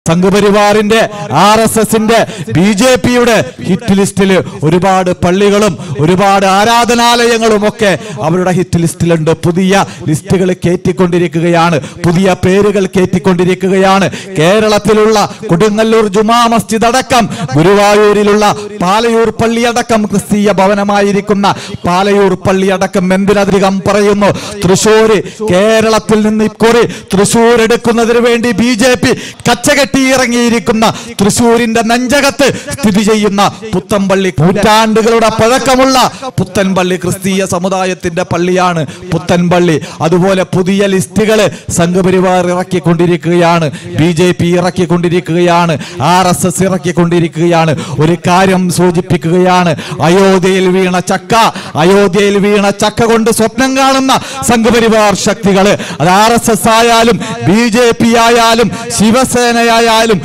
സംഘപരിവാറിന്റെ R S എസിന്റെ B J പിയുടെ ഹിറ്റ് ലിസ്റ്റിൽ ഒരുപാട് പള്ളികളും ഒരുപാട് ആരാധനാലയങ്ങളും ഒക്കെ അവരുടെ ഹിറ്റ് ലിസ്റ്റിലുണ്ട് പുതിയ ലിസ്റ്റുകൾ കയറ്റിക്കൊണ്ടിരിക്കുകയാണ് പുതിയ പേരുകൾ കയറ്റിക്കൊണ്ടിരിക്കുകയാണ് കേരളത്തിലുള്ള കൊടുങ്ങല്ലൂർ ജുമാ മസ്ജിദ് അടക്കം ഗുരുവായൂരിലുള്ള പാലയൂർ പള്ളി അടക്കം ക്രിസ്തീയ ഭവനമായിരിക്കുന്ന പാലയൂർ പള്ളി അടക്കം എന്തിനധികം പറയുന്നു തൃശ്ശൂര് കേരളത്തിൽ നിന്ന് ഇക്കുറി തൃശ്ശൂർ എടുക്കുന്നതിന് വേണ്ടി ബി ജെ പി കച്ചകെട്ടി ഇറങ്ങിയിരിക്കുന്ന തൃശ്ശൂരിന്റെ നെഞ്ചകത്ത് സ്ഥിതി ചെയ്യുന്ന പുത്തൻപള്ളി നൂറ്റാണ്ടുകളുടെ പഴക്കമുള്ള പുത്തൻപള്ളി ക്രിസ്തീയ സമുദായത്തിന്റെ പള്ളിയാണ് പുത്തൻപള്ളി അതുപോലെ പുതിയ ലിസ്റ്റുകൾ സംഘപരിവാർ ഇറക്കിക്കൊണ്ടിരിക്കുകയാണ് ബി ജെ പി ഇറക്കിക്കൊണ്ടിരിക്കുകയാണ് ആർ എസ് എസ് ഇറക്കിക്കൊണ്ടിരിക്കുകയാണ് ഒരു കാര്യം സൂചിപ്പിക്കുകയാണ് അയോധ്യയിൽ വീണ ചക്ക അയോധ്യയിൽ വീണ ചക്ക കൊണ്ട് സ്വപ്നം കാണുന്ന സംഘപരിവാർ ശക്തികള് അത് ആർ എസ് എസ് ആയാലും ബി ജെ പി ആയാലും ശിവസേനയായാലും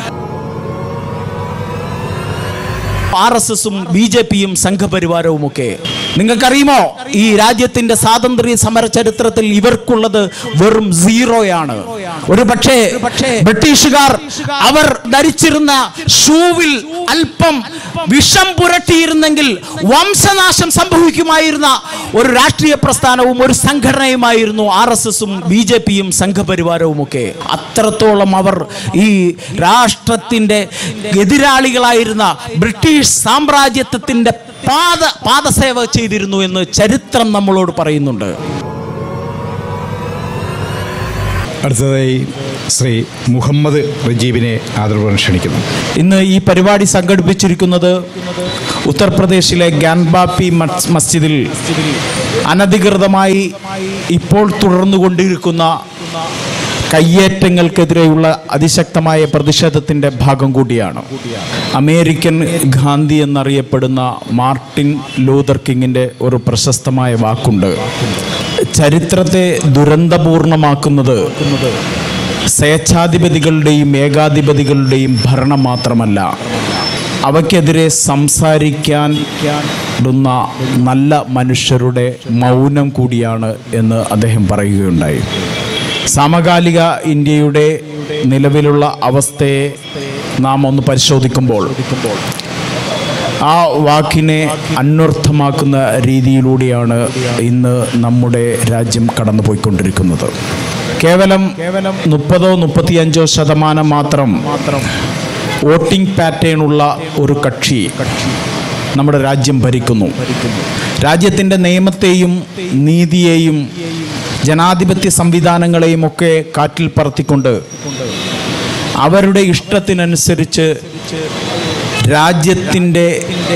ആർ എസ് എസും ബി ജെ പിയും സംഘപരിവാരവും ഒക്കെ നിങ്ങൾക്കറിയുമോ ഈ രാജ്യത്തിന്റെ സ്വാതന്ത്ര്യ സമര ചരിത്രത്തിൽ ഇവർക്കുള്ളത് വെറും സീറോയാണ് ഒരു പക്ഷേ ബ്രിട്ടീഷുകാർ അവർ ധരിച്ചിരുന്ന ഷൂവിൽ അല്പം വിഷം പുരട്ടിയിരുന്നെങ്കിൽ വംശനാശം സംഭവിക്കുമായിരുന്ന ഒരു രാഷ്ട്രീയ പ്രസ്ഥാനവും ഒരു സംഘടനയുമായിരുന്നു ആർ എസ് എസും ബി ജെ പിയും സംഘപരിവാരവും ഒക്കെ അത്രത്തോളം അവർ ഈ രാഷ്ട്രത്തിന്റെ എതിരാളികളായിരുന്ന ബ്രിട്ടീഷ് സാമ്രാജ്യത്വത്തിന്റെ പാദ പാദസേവ ചെയ്തിരുന്നു എന്ന് ചരിത്രം നമ്മളോട് പറയുന്നുണ്ട് അടുത്തതായി ശ്രീ മുഹമ്മദ് റജീബിനെ ആദരവോടെ ക്ഷണിക്കുന്നു ഇന്ന് ഈ പരിപാടി സംഘടിപ്പിച്ചിരിക്കുന്നത് ഉത്തർപ്രദേശിലെ ഗ്യാൻബാപ്പി മസ്- മസ്ജിദിൽ അനധികൃതമായി ഇപ്പോൾ തുടർന്നുകൊണ്ടിരിക്കുന്ന കയ്യേറ്റങ്ങൾക്കെതിരെയുള്ള അതിശക്തമായ പ്രതിഷേധത്തിൻ്റെ ഭാഗം കൂടിയാണ് അമേരിക്കൻ ഗാന്ധി എന്നറിയപ്പെടുന്ന മാർട്ടിൻ ലൂതർ കിങ്ങിൻ്റെ ഒരു പ്രശസ്തമായ വാക്കുണ്ട് ചരിത്രത്തെ ദുരന്തപൂർണമാക്കുന്നത് സ്വേച്ഛാധിപതികളുടെയും ഏകാധിപതികളുടെയും ഭരണം മാത്രമല്ല അവയ്ക്കെതിരെ സംസാരിക്കാൻ ടുന്ന നല്ല മനുഷ്യരുടെ മൗനം കൂടിയാണ് എന്ന് അദ്ദേഹം പറയുകയുണ്ടായി സമകാലിക ഇന്ത്യയുടെ നിലവിലുള്ള അവസ്ഥയെ നാം ഒന്ന് പരിശോധിക്കുമ്പോൾ ആ വാക്കിനെ അന്വർത്ഥമാക്കുന്ന രീതിയിലൂടെയാണ് ഇന്ന് നമ്മുടെ രാജ്യം കടന്നുപോയിക്കൊണ്ടിരിക്കുന്നത് കേവലം കേവലം മുപ്പതോ മുപ്പത്തിയഞ്ചോ ശതമാനം മാത്രം മാത്രം വോട്ടിംഗ് പാറ്റേൺ ഉള്ള ഒരു കക്ഷി നമ്മുടെ രാജ്യം ഭരിക്കുന്നു രാജ്യത്തിൻ്റെ നിയമത്തെയും നീതിയെയും ജനാധിപത്യ സംവിധാനങ്ങളെയും ഒക്കെ കാറ്റിൽ പറത്തിക്കൊണ്ട് അവരുടെ ഇഷ്ടത്തിനനുസരിച്ച് രാജ്യത്തിൻ്റെ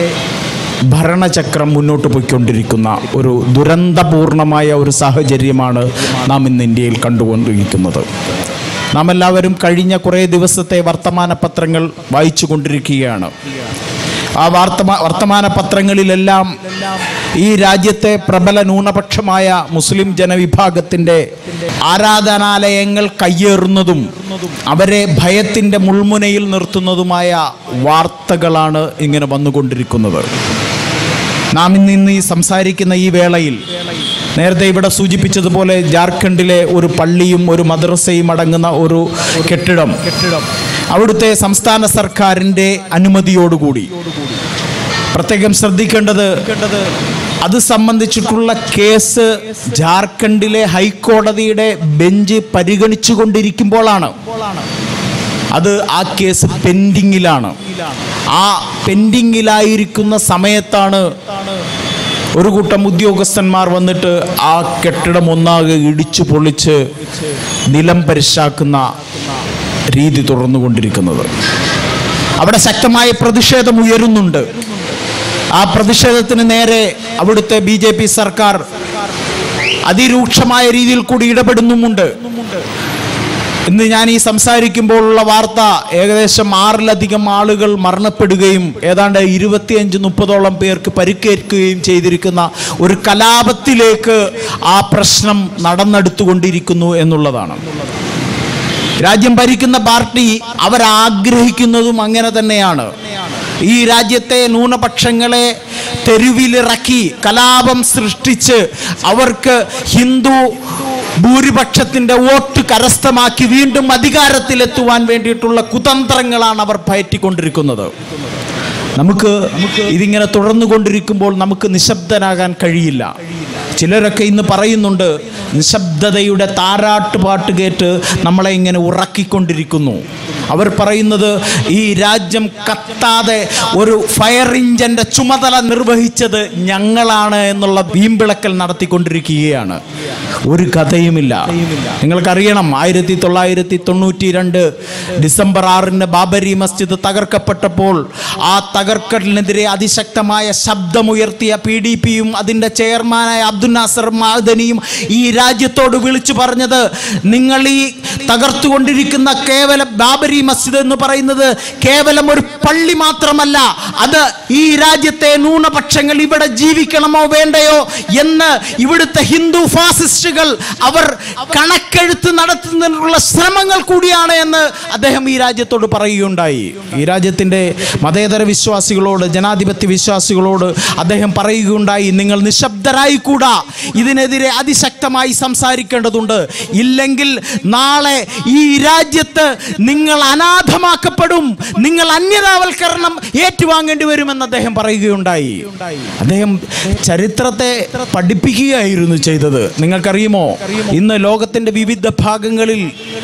ഭരണചക്രം മുന്നോട്ട് പോയിക്കൊണ്ടിരിക്കുന്ന ഒരു ദുരന്തപൂർണമായ ഒരു സാഹചര്യമാണ് നാം ഇന്ന് ഇന്ത്യയിൽ കണ്ടുകൊണ്ടിരിക്കുന്നത് നാം എല്ലാവരും കഴിഞ്ഞ കുറേ ദിവസത്തെ വർത്തമാന പത്രങ്ങൾ വായിച്ചു കൊണ്ടിരിക്കുകയാണ് ആ വാർത്തമാ വർത്തമാന പത്രങ്ങളിലെല്ലാം ഈ രാജ്യത്തെ പ്രബല ന്യൂനപക്ഷമായ മുസ്ലിം ജനവിഭാഗത്തിൻ്റെ ആരാധനാലയങ്ങൾ കയ്യേറുന്നതും അവരെ ഭയത്തിൻ്റെ മുൾമുനയിൽ നിർത്തുന്നതുമായ വാർത്തകളാണ് ഇങ്ങനെ വന്നുകൊണ്ടിരിക്കുന്നത് നാം ഇന്ന് ഇന്ന് ഈ സംസാരിക്കുന്ന ഈ വേളയിൽ നേരത്തെ ഇവിടെ സൂചിപ്പിച്ചതുപോലെ ജാർഖണ്ഡിലെ ഒരു പള്ളിയും ഒരു മദ്രസയും അടങ്ങുന്ന ഒരു കെട്ടിടം കെട്ടിടം അവിടുത്തെ സംസ്ഥാന സർക്കാരിൻ്റെ അനുമതിയോടുകൂടി പ്രത്യേകം ശ്രദ്ധിക്കേണ്ടത് അത് സംബന്ധിച്ചിട്ടുള്ള കേസ് ജാർഖണ്ഡിലെ ഹൈക്കോടതിയുടെ ബെഞ്ച് പരിഗണിച്ചു കൊണ്ടിരിക്കുമ്പോഴാണ് അത് ആ കേസ് പെൻഡിങ്ങിലാണ് ആ പെൻഡിങ്ങിലായിരിക്കുന്ന സമയത്താണ് ഒരു കൂട്ടം ഉദ്യോഗസ്ഥന്മാർ വന്നിട്ട് ആ കെട്ടിടം ഒന്നാകെ ഇടിച്ചു പൊളിച്ച് നിലം പരിശാക്കുന്ന രീതി തുടർന്നുകൊണ്ടിരിക്കുന്നത് അവിടെ ശക്തമായ പ്രതിഷേധം ഉയരുന്നുണ്ട് ആ പ്രതിഷേധത്തിന് നേരെ അവിടുത്തെ ബി ജെ പി സർക്കാർ അതിരൂക്ഷമായ രീതിയിൽ കൂടി ഇടപെടുന്നുമുണ്ട് ഇന്ന് ഞാൻ ഈ സംസാരിക്കുമ്പോഴുള്ള വാർത്ത ഏകദേശം ആറിലധികം ആളുകൾ മരണപ്പെടുകയും ഏതാണ്ട് ഇരുപത്തിയഞ്ച് മുപ്പതോളം പേർക്ക് പരിക്കേൽക്കുകയും ചെയ്തിരിക്കുന്ന ഒരു കലാപത്തിലേക്ക് ആ പ്രശ്നം നടന്നെടുത്തുകൊണ്ടിരിക്കുന്നു എന്നുള്ളതാണ് രാജ്യം ഭരിക്കുന്ന പാർട്ടി അവരാഗ്രഹിക്കുന്നതും അങ്ങനെ തന്നെയാണ് ഈ രാജ്യത്തെ ന്യൂനപക്ഷങ്ങളെ തെരുവിലിറക്കി കലാപം സൃഷ്ടിച്ച് അവർക്ക് ഹിന്ദു ഭൂരിപക്ഷത്തിന്റെ വോട്ട് കരസ്ഥമാക്കി വീണ്ടും അധികാരത്തിലെത്തുവാൻ വേണ്ടിയിട്ടുള്ള കുതന്ത്രങ്ങളാണ് അവർ പയറ്റിക്കൊണ്ടിരിക്കുന്നത് നമുക്ക് ഇതിങ്ങനെ തുടർന്നു കൊണ്ടിരിക്കുമ്പോൾ നമുക്ക് നിശബ്ദനാകാൻ കഴിയില്ല ചിലരൊക്കെ ഇന്ന് പറയുന്നുണ്ട് നിശബ്ദതയുടെ താരാട്ട് പാട്ട് കേട്ട് നമ്മളെ ഇങ്ങനെ ഉറക്കിക്കൊണ്ടിരിക്കുന്നു അവർ പറയുന്നത് ഈ രാജ്യം കത്താതെ ഒരു ഫയർ ഇഞ്ചിന്റെ ചുമതല നിർവഹിച്ചത് ഞങ്ങളാണ് എന്നുള്ള വീമ്പിളക്കൽ നടത്തിക്കൊണ്ടിരിക്കുകയാണ് ഒരു കഥയുമില്ല നിങ്ങൾക്കറിയണം ആയിരത്തി തൊള്ളായിരത്തി തൊണ്ണൂറ്റി രണ്ട് ഡിസംബർ ആറിന് ബാബരി മസ്ജിദ് തകർക്കപ്പെട്ടപ്പോൾ ആ തകർക്കലിനെതിരെ അതിശക്തമായ ശബ്ദമുയർത്തിയ പി ഡി പിയും അതിൻ്റെ ചെയർമാനായ അബ്ദുൽ നാസർ മാദനിയും ഈ രാജ്യത്തോട് വിളിച്ചു പറഞ്ഞത് നിങ്ങൾ ഈ തകർത്തുകൊണ്ടിരിക്കുന്ന കേവല ബാബരി മസ്ജിദ് എന്ന് പറയുന്നത് കേവലം ഒരു പള്ളി മാത്രമല്ല അത് ഈ രാജ്യത്തെ ന്യൂനപക്ഷങ്ങൾ ഇവിടെ ജീവിക്കണമോ വേണ്ടയോ എന്ന് ഇവിടുത്തെ ഹിന്ദു ഫാസിസ്റ്റുകൾ അവർ കണക്കെഴുത്ത് നടത്തുന്നതിനുള്ള ശ്രമങ്ങൾ കൂടിയാണ് എന്ന് അദ്ദേഹം ഈ രാജ്യത്തോട് പറയുകയുണ്ടായി ഈ രാജ്യത്തിൻ്റെ മതേതര വിശ്വാസികളോട് ജനാധിപത്യ വിശ്വാസികളോട് അദ്ദേഹം പറയുകയുണ്ടായി നിങ്ങൾ നിശബ്ദരായി കൂടാ ഇതിനെതിരെ അതിശക്തമായി സംസാരിക്കേണ്ടതുണ്ട് ഇല്ലെങ്കിൽ നാളെ ഈ രാജ്യത്ത് നിങ്ങൾ അനാഥമാക്കപ്പെടും നിങ്ങൾ അന്യതാവൽക്കരണം ഏറ്റുവാങ്ങേണ്ടി വരുമെന്ന് അദ്ദേഹം പറയുകയുണ്ടായി അദ്ദേഹം ചരിത്രത്തെ പഠിപ്പിക്കുകയായിരുന്നു ചെയ്തത് നിങ്ങൾക്കറിയുമോ ഇന്ന് ലോകത്തിന്റെ വിവിധ ഭാഗങ്ങളിൽ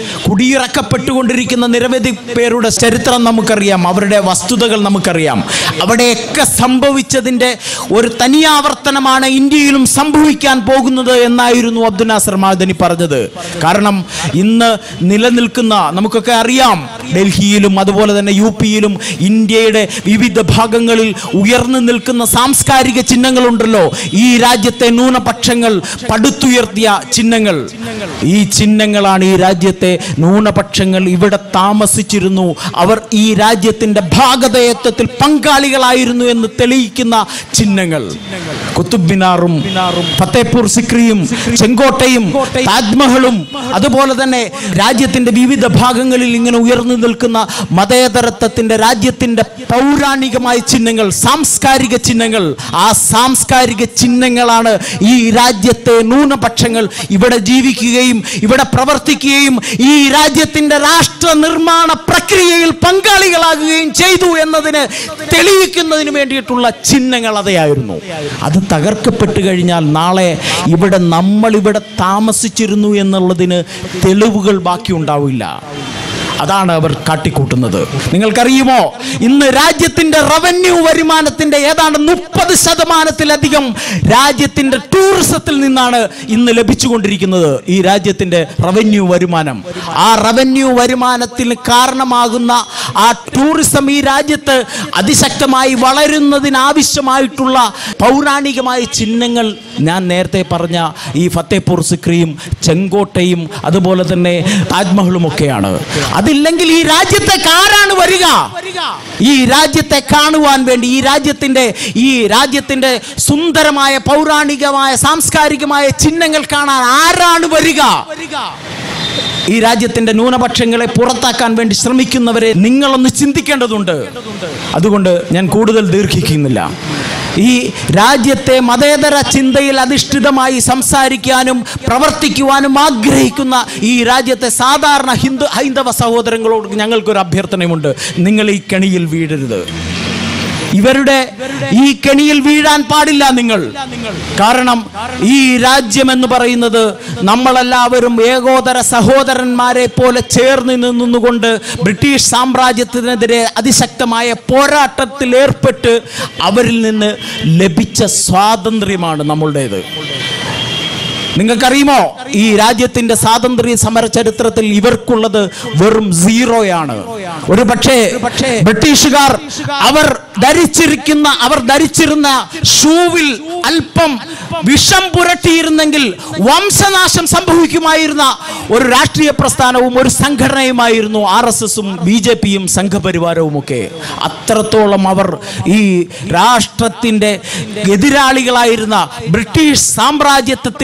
കുടിയിറക്കപ്പെട്ടുകൊണ്ടിരിക്കുന്ന നിരവധി പേരുടെ ചരിത്രം നമുക്കറിയാം അവരുടെ വസ്തുതകൾ നമുക്കറിയാം അവിടെയൊക്കെ സംഭവിച്ചതിൻ്റെ ഒരു തനിയാവർത്തനമാണ് ഇന്ത്യയിലും സംഭവിക്കാൻ പോകുന്നത് എന്നായിരുന്നു അബ്ദുൽ നാസർ മാദനി പറഞ്ഞത് കാരണം ഇന്ന് നിലനിൽക്കുന്ന നമുക്കൊക്കെ അറിയാം ഡൽഹിയിലും അതുപോലെ തന്നെ യു പിയിലും ഇന്ത്യയുടെ വിവിധ ഭാഗങ്ങളിൽ ഉയർന്നു നിൽക്കുന്ന സാംസ്കാരിക ചിഹ്നങ്ങളുണ്ടല്ലോ ഈ രാജ്യത്തെ ന്യൂനപക്ഷങ്ങൾ പടുത്തുയർത്തിയ ചിഹ്നങ്ങൾ ഈ ചിഹ്നങ്ങളാണ് ഈ രാജ്യത്തെ ന്യൂനപക്ഷങ്ങൾ ഇവിടെ താമസിച്ചിരുന്നു അവർ ഈ രാജ്യത്തിന്റെ ഭാഗതയത്വത്തിൽ പങ്കാളികളായിരുന്നു എന്ന് തെളിയിക്കുന്ന ചിഹ്നങ്ങൾ കുത്തുബ് മിനാറും ഫത്തേപൂർ സിക്രിയും ചെങ്കോട്ടയും താജ്മഹലും അതുപോലെ തന്നെ രാജ്യത്തിന്റെ വിവിധ ഭാഗങ്ങളിൽ ഇങ്ങനെ ഉയർന്നു നിൽക്കുന്ന മതേതരത്വത്തിന്റെ രാജ്യത്തിന്റെ പൗരാണികമായ ചിഹ്നങ്ങൾ സാംസ്കാരിക ചിഹ്നങ്ങൾ ആ സാംസ്കാരിക ചിഹ്നങ്ങളാണ് ഈ രാജ്യത്തെ ന്യൂനപക്ഷങ്ങൾ ഇവിടെ ജീവിക്കുകയും ഇവിടെ പ്രവർത്തിക്കുകയും ഈ രാജ്യത്തിന്റെ രാഷ്ട്ര നിർമ്മാണ പ്രക്രിയയിൽ പങ്കാളികളാകുകയും ചെയ്തു എന്നതിന് തെളിയിക്കുന്നതിന് വേണ്ടിയിട്ടുള്ള ചിഹ്നങ്ങൾ അതായിരുന്നു അത് തകർക്കപ്പെട്ട് കഴിഞ്ഞാൽ നാളെ ഇവിടെ നമ്മൾ ഇവിടെ താമസിച്ചിരുന്നു എന്നുള്ളതിന് തെളിവുകൾ ബാക്കി ഉണ്ടാവില്ല അതാണ് അവർ കാട്ടിക്കൂട്ടുന്നത് നിങ്ങൾക്കറിയുമോ ഇന്ന് രാജ്യത്തിന്റെ റവന്യൂ വരുമാനത്തിന്റെ ഏതാണ്ട് മുപ്പത് ശതമാനത്തിലധികം രാജ്യത്തിന്റെ ടൂറിസത്തിൽ നിന്നാണ് ഇന്ന് ലഭിച്ചുകൊണ്ടിരിക്കുന്നത് ഈ രാജ്യത്തിന്റെ റവന്യൂ വരുമാനം ആ റവന്യൂ വരുമാനത്തിന് കാരണമാകുന്ന ആ ടൂറിസം ഈ രാജ്യത്ത് അതിശക്തമായി വളരുന്നതിനാവശ്യമായിട്ടുള്ള പൗരാണികമായ ചിഹ്നങ്ങൾ ഞാൻ നേരത്തെ പറഞ്ഞ ഈ ഫത്തേപൂർ സിക്രിയും ചെങ്കോട്ടയും അതുപോലെ തന്നെ താജ്മഹലും ഒക്കെയാണ് അതില്ലെങ്കിൽ ഈ രാജ്യത്തേക്ക് ആരാണ് വരിക ഈ രാജ്യത്തെ കാണുവാൻ വേണ്ടി ഈ രാജ്യത്തിന്റെ ഈ രാജ്യത്തിന്റെ സുന്ദരമായ പൗരാണികമായ സാംസ്കാരികമായ ചിഹ്നങ്ങൾ കാണാൻ ആരാണ് വരിക ഈ രാജ്യത്തിന്റെ ന്യൂനപക്ഷങ്ങളെ പുറത്താക്കാൻ വേണ്ടി ശ്രമിക്കുന്നവരെ നിങ്ങളൊന്ന് ചിന്തിക്കേണ്ടതുണ്ട് അതുകൊണ്ട് ഞാൻ കൂടുതൽ ദീർഘിക്കുന്നില്ല ഈ രാജ്യത്തെ മതേതര ചിന്തയിൽ അധിഷ്ഠിതമായി സംസാരിക്കാനും പ്രവർത്തിക്കുവാനും ആഗ്രഹിക്കുന്ന ഈ രാജ്യത്തെ സാധാരണ ഹിന്ദു ഹൈന്ദവ സഹോദരങ്ങളോട് ഞങ്ങൾക്കൊരു അഭ്യർത്ഥനയുമുണ്ട് നിങ്ങൾ ഈ കെണിയിൽ വീഴരുത് ഇവരുടെ ഈ കെണിയിൽ വീഴാൻ പാടില്ല നിങ്ങൾ കാരണം ഈ രാജ്യം എന്ന് പറയുന്നത് നമ്മളെല്ലാവരും ഏകോദര സഹോദരന്മാരെ പോലെ ചേർന്ന് നിന്നുകൊണ്ട് ബ്രിട്ടീഷ് സാമ്രാജ്യത്തിനെതിരെ അതിശക്തമായ പോരാട്ടത്തിൽ ഏർപ്പെട്ട് അവരിൽ നിന്ന് ലഭിച്ച സ്വാതന്ത്ര്യമാണ് നമ്മളുടേത് നിങ്ങൾക്കറിയുമോ ഈ രാജ്യത്തിന്റെ സ്വാതന്ത്ര്യ സമര ചരിത്രത്തിൽ ഇവർക്കുള്ളത് വെറും സീറോയാണ് ഒരു പക്ഷേ ബ്രിട്ടീഷുകാർ അവർ ധരിച്ചിരിക്കുന്ന അവർ ധരിച്ചിരുന്ന ഷൂവിൽ അല്പം വിഷം പുരട്ടിയിരുന്നെങ്കിൽ വംശനാശം സംഭവിക്കുമായിരുന്ന ഒരു രാഷ്ട്രീയ പ്രസ്ഥാനവും ഒരു സംഘടനയുമായിരുന്നു ആർ എസ് എസും ബി ജെ പിയും സംഘപരിവാരവും ഒക്കെ അത്രത്തോളം അവർ ഈ രാഷ്ട്രത്തിന്റെ എതിരാളികളായിരുന്ന ബ്രിട്ടീഷ് സാമ്രാജ്യത്വത്തിന്റെ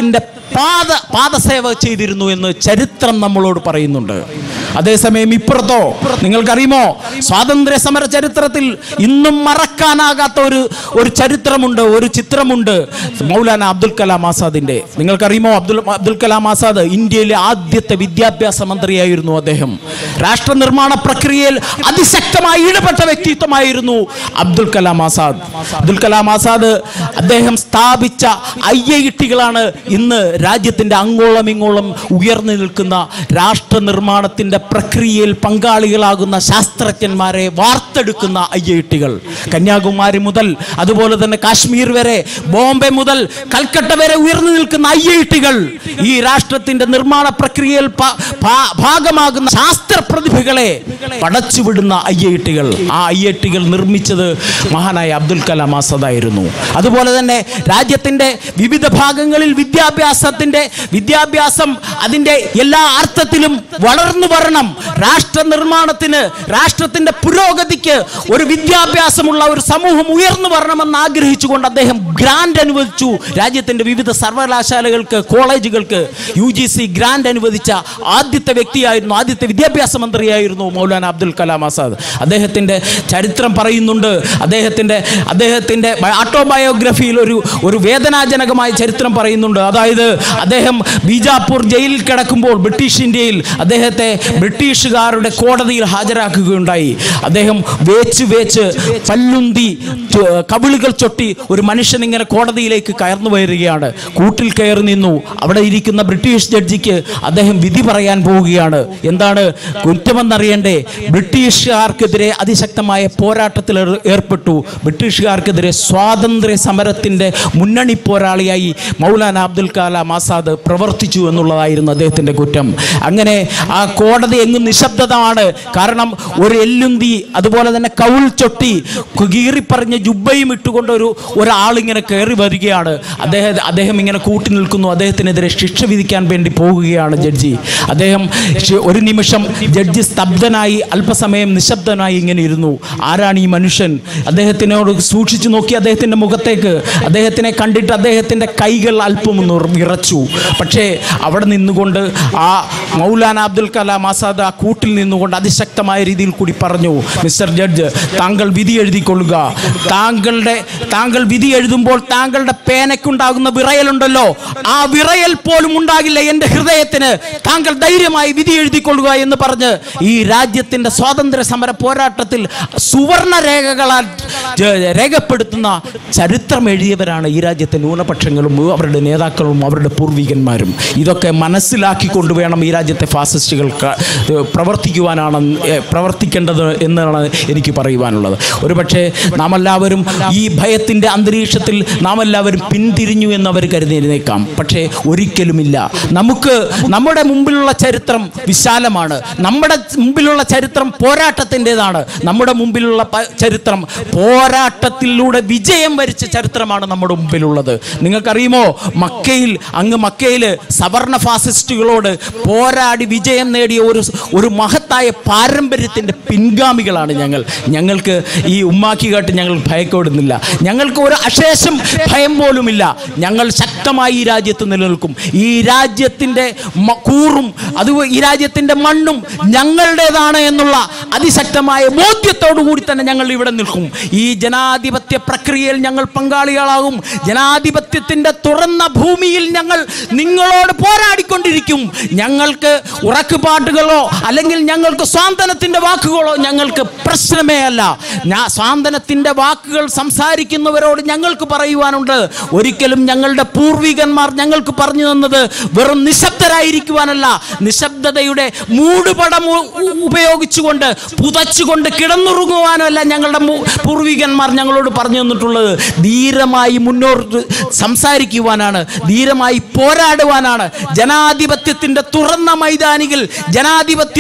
പാദ പാദസേവ ചെയ്തിരുന്നു എന്ന് ചരിത്രം നമ്മളോട് പറയുന്നുണ്ട് അതേസമയം ഇപ്പുറത്തോ നിങ്ങൾക്കറിയുമോ സ്വാതന്ത്ര്യ സമര ചരിത്രത്തിൽ ഇന്നും മറക്കാനാകാത്ത ഒരു ഒരു ചരിത്രമുണ്ട് ഒരു ചിത്രമുണ്ട് മൗലാന അബ്ദുൽ കലാം ആസാദിന്റെ നിങ്ങൾക്കറിയുമോ അബ്ദുൽ അബ്ദുൽ കലാം ആസാദ് ഇന്ത്യയിലെ ആദ്യത്തെ വിദ്യാഭ്യാസ മന്ത്രിയായിരുന്നു അദ്ദേഹം രാഷ്ട്ര നിർമ്മാണ പ്രക്രിയയിൽ അതിശക്തമായി ഇടപെട്ട വ്യക്തിത്വമായിരുന്നു അബ്ദുൽ കലാം ആസാദ് അബ്ദുൽ കലാം ആസാദ് അദ്ദേഹം സ്ഥാപിച്ച ഐ ഐ ടികളാണ് ഇന്ന് രാജ്യത്തിന്റെ അങ്ങോളം ഇങ്ങോളം ഉയർന്നു നിൽക്കുന്ന രാഷ്ട്ര നിർമ്മാണത്തിന്റെ പ്രക്രിയയിൽ പങ്കാളികളാകുന്ന ശാസ്ത്രജ്ഞന്മാരെ വാർത്തെടുക്കുന്ന ഐ ഐ ടികൾ കന്യാകുമാരി മുതൽ അതുപോലെ തന്നെ കാശ്മീർ വരെ ബോംബെ മുതൽ കൽക്കട്ട വരെ ഉയർന്നു നിൽക്കുന്ന ഐ ഐ ടികൾ ഈ രാഷ്ട്രത്തിന്റെ നിർമ്മാണ പ്രക്രിയയിൽ പ- ഭാ- ഭാഗമാകുന്ന ശാസ്ത്ര പ്രതിഭകളെ പടച്ചുവിടുന്ന ഐ ഐ ടികൾ ആ ഐ ഐ ടികൾ നിർമ്മിച്ചത് മഹാനായ അബ്ദുൽ കലാം ആസാദായിരുന്നു അതുപോലെ തന്നെ രാജ്യത്തിന്റെ വിവിധ ഭാഗങ്ങളിൽ വിദ്യാഭ്യാസത്തിന്റെ വിദ്യാഭ്യാസം അതിന്റെ എല്ലാ അർത്ഥത്തിലും വളർന്നു വരണം രാഷ്ട്ര നിർമ്മാണത്തിന് രാഷ്ട്രത്തിന്റെ പുരോഗതിക്ക് ഒരു വിദ്യാഭ്യാസമുള്ള ഒരു സമൂഹം ഉയർന്നു വരണമെന്ന് ആഗ്രഹിച്ചുകൊണ്ട് അദ്ദേഹം ഗ്രാന്റ് അനുവദിച്ചു രാജ്യത്തിന്റെ വിവിധ സർവകലാശാലകൾക്ക് കോളേജുകൾക്ക് യു ജി സി ഗ്രാന്റ് അനുവദിച്ച ആദ്യത്തെ വ്യക്തിയായിരുന്നു ആദ്യത്തെ വിദ്യാഭ്യാസ മന്ത്രിയായിരുന്നു മൗലാന അബ്ദുൽ കലാം ആസാദ് അദ്ദേഹത്തിന്റെ ചരിത്രം പറയുന്നുണ്ട് അദ്ദേഹത്തിന്റെ അദ്ദേഹത്തിന്റെ ഓട്ടോബയോഗ്രഫിയിൽ ഒരു ഒരു വേദനാജനകമായ ചരിത്രം പറയുന്നുണ്ട് അതായത് അദ്ദേഹം ബീജാപ്പൂർ ജയിലിൽ കിടക്കുമ്പോൾ ബ്രിട്ടീഷ് ഇന്ത്യയിൽ അദ്ദേഹത്തെ ബ്രിട്ടീഷുകാരുടെ കോടതിയിൽ ഹാജരാക്കുകയുണ്ടായി അദ്ദേഹം വേച്ച് വേച്ച് പല്ലുന്തി ചൊ- കവിളുകൾ ചൊട്ടി ഒരു മനുഷ്യൻ ഇങ്ങനെ കോടതിയിലേക്ക് കയർന്നു വരികയാണ് കൂട്ടിൽ കയറി നിന്നു അവിടെ ഇരിക്കുന്ന ബ്രിട്ടീഷ് ജഡ്ജിക്ക് അദ്ദേഹം വിധി പറയാൻ പോവുകയാണ് എന്താണ് കുറ്റമെന്നറിയണ്ടേ ബ്രിട്ടീഷുകാർക്കെതിരെ അതിശക്തമായ പോരാട്ടത്തിൽ ഏർ- ഏർപ്പെട്ടു ബ്രിട്ടീഷുകാർക്കെതിരെ സ്വാതന്ത്ര്യ സമരത്തിന്റെ മുന്നണി പോരാളിയായി മൗലാന അബ്ദുൽ കലാം ആസാദ് പ്രവർത്തിച്ചു എന്നുള്ളതായിരുന്നു അദ്ദേഹത്തിന്റെ കുറ്റം അങ്ങനെ ആ കോടതി എങ്ങും നിശബ്ദതമാണ് കാരണം ഒരു എല്ലുന്തി അതുപോലെ തന്നെ കൗൾ ചൊട്ടി കീറിപ്പറഞ്ഞ ജുബയും ഇട്ടുകൊണ്ട് ഒരു ഒരാളിങ്ങനെ കയറി വരികയാണ് അദ്ദേഹം അദ്ദേഹം ഇങ്ങനെ കൂട്ടി നിൽക്കുന്നു അദ്ദേഹത്തിനെതിരെ ശിക്ഷ വിധിക്കാൻ വേണ്ടി പോകുകയാണ് ജഡ്ജി അദ്ദേഹം ശി- ഒരു നിമിഷം ജഡ്ജി സ്തബ്ധനായി അല്പസമയം നിശബ്ദനായി ഇങ്ങനെ ഇരുന്നു ആരാണ് ഈ മനുഷ്യൻ അദ്ദേഹത്തിനോട് സൂക്ഷിച്ചു നോക്കി അദ്ദേഹത്തിൻ്റെ മുഖത്തേക്ക് അദ്ദേഹത്തിനെ കണ്ടിട്ട് അദ്ദേഹത്തിൻ്റെ കൈകൾ അല്പം ഒന്ന് വിറച്ചു പക്ഷേ അവിടെ നിന്നുകൊണ്ട് ആ മൗലാന അബ്ദുൽ കലാം ആസാദ് ആ കൂട്ടിൽ നിന്നുകൊണ്ട് അതിശക്തമായ രീതിയിൽ കൂടി പറഞ്ഞു മിസ്റ്റർ ജഡ്ജ് താങ്കൾ വിധി എഴുതിക്കൊള്ളുക താങ്കളുടെ താങ്കൾ വിധി എഴുതുമ്പോൾ താങ്കളുടെ പേനയ്ക്കുണ്ടാകുന്ന വിറയലുണ്ടല്ലോ ആ വിറയൽ പോലും ഉണ്ടാകില്ല എൻ്റെ ഹൃദയത്തിന് താങ്കൾ ധൈര്യമായി വിധി എഴുതിക്കൊള്ളുക എന്ന് പറഞ്ഞ് ഈ രാജ്യത്തിൻ്റെ സ്വാതന്ത്ര്യ സമര പോരാട്ടത്തിൽ സുവർണ രേഖകളാൽ ജ- രേഖപ്പെടുത്തുന്ന ചരിത്രം എഴുതിയവരാണ് ഈ രാജ്യത്തെ ന്യൂനപക്ഷങ്ങളും അവരുടെ നേതാക്കളും അവരുടെ പൂർവികന്മാരും ഇതൊക്കെ മനസ്സിലാക്കിക്കൊണ്ട് വേണം ഈ രാജ്യത്തെ ഫാസിസ്റ്റുകൾ ക- പ്രവർത്തിക്കുവാനാണ് ഏ, പ്രവർത്തിക്കേണ്ടത് എന്നാണ് എനിക്ക് പറയുവാനുള്ളത് ഒരുപക്ഷെ നാം എല്ലാവരും ഈ ഭയത്തിൻ്റെ അന്തരീക്ഷത്തിൽ നാം എല്ലാവരും പിന്തിരിഞ്ഞു എന്ന് അവർ കരുതിയിരുന്നേക്കാം പക്ഷേ ഒരിക്കലുമില്ല നമുക്ക് നമ്മുടെ മുമ്പിലുള്ള ചരിത്രം വിശാലമാണ് നമ്മുടെ മുമ്പിലുള്ള ചരിത്രം പോരാട്ടത്തിൻ്റെതാണ് നമ്മുടെ മുമ്പിലുള്ള പ- ചരിത്രം പോരാട്ടത്തിലൂടെ വിജയം വരിച്ച ചരിത്രമാണ് നമ്മുടെ മുമ്പിലുള്ളത് നിങ്ങൾക്കറിയുമോ മക്കയിൽ അങ്ങ് മക്കയിൽ സവർണ ഫാസിസ്റ്റുകളോട് പോരാടി വിജയം നേടിയ ഒരു ഒരു മഹത്തായ പാരമ്പര്യത്തിൻ്റെ പിൻഗാമികളാണ് ഞങ്ങൾ ഞങ്ങൾക്ക് ഈ ഉമ്മാക്കി കേട്ട് ഞങ്ങൾ ഭയപ്പെടുന്നില്ല ഞങ്ങൾക്ക് ഒരു അശേഷം ഭയം പോലുമില്ല ഞങ്ങൾ ശക്തമായി ഈ രാജ്യത്ത് നിലനിൽക്കും ഈ രാജ്യത്തിൻ്റെ മ- കൂറും അത് ഈ രാജ്യത്തിൻ്റെ മണ്ണും ഞങ്ങളുടേതാണ് എന്നുള്ള അതിശക്തമായ ബോധ്യത്തോടു കൂടി തന്നെ ഞങ്ങൾ ഇവിടെ നിൽക്കും ഈ ജനാധിപത്യ പ്രക്രിയയിൽ ഞങ്ങൾ പങ്കാളികളാകും ജനാധിപത്യത്തിൻ്റെ തുറന്ന ഭൂമിയിൽ ഞങ്ങൾ നിങ്ങളോട് പോരാടിക്കൊണ്ടിരിക്കും ഞങ്ങൾക്ക് ഉറക്കുപാട്ടുകളോ അല്ലെങ്കിൽ ഞങ്ങൾക്ക് സ്വാന്തനത്തിൻ്റെ വാക്കുകളോ ഞങ്ങൾക്ക് പ്രശ്നമേ അല്ല ഞാൻ സ്വാന്തനത്തിൻ്റെ വാക്കുകൾ സംസാരിക്കുന്നവരോട് ഞങ്ങൾക്ക് പറയുവാനുണ്ട് ഒരിക്കലും ഞങ്ങളുടെ പൂർവികന്മാർ ഞങ്ങൾക്ക് പറഞ്ഞു തന്നത് വെറും നിശബ്ദരായിരിക്കുവാനല്ല നിശബ്ദതയുടെ മൂടുപടം ഉ- ഉ- ഉപയോഗിച്ചുകൊണ്ട് പുതച്ചുകൊണ്ട് കിടന്നുറങ്ങുവാനല്ല ഞങ്ങളുടെ മു- പൂർവികന്മാർ ഞങ്ങളോട് പറഞ്ഞു തന്നിട്ടുള്ളത് ധീരമായി മുന്നോട്ട് സംസാരിക്കുവാനാണ് ധീരമായി പോരാടുവാനാണ് ജനാധിപത്യത്തിൻ്റെ തുറന്ന മൈതാനികൾ ജനാധിപത്യവും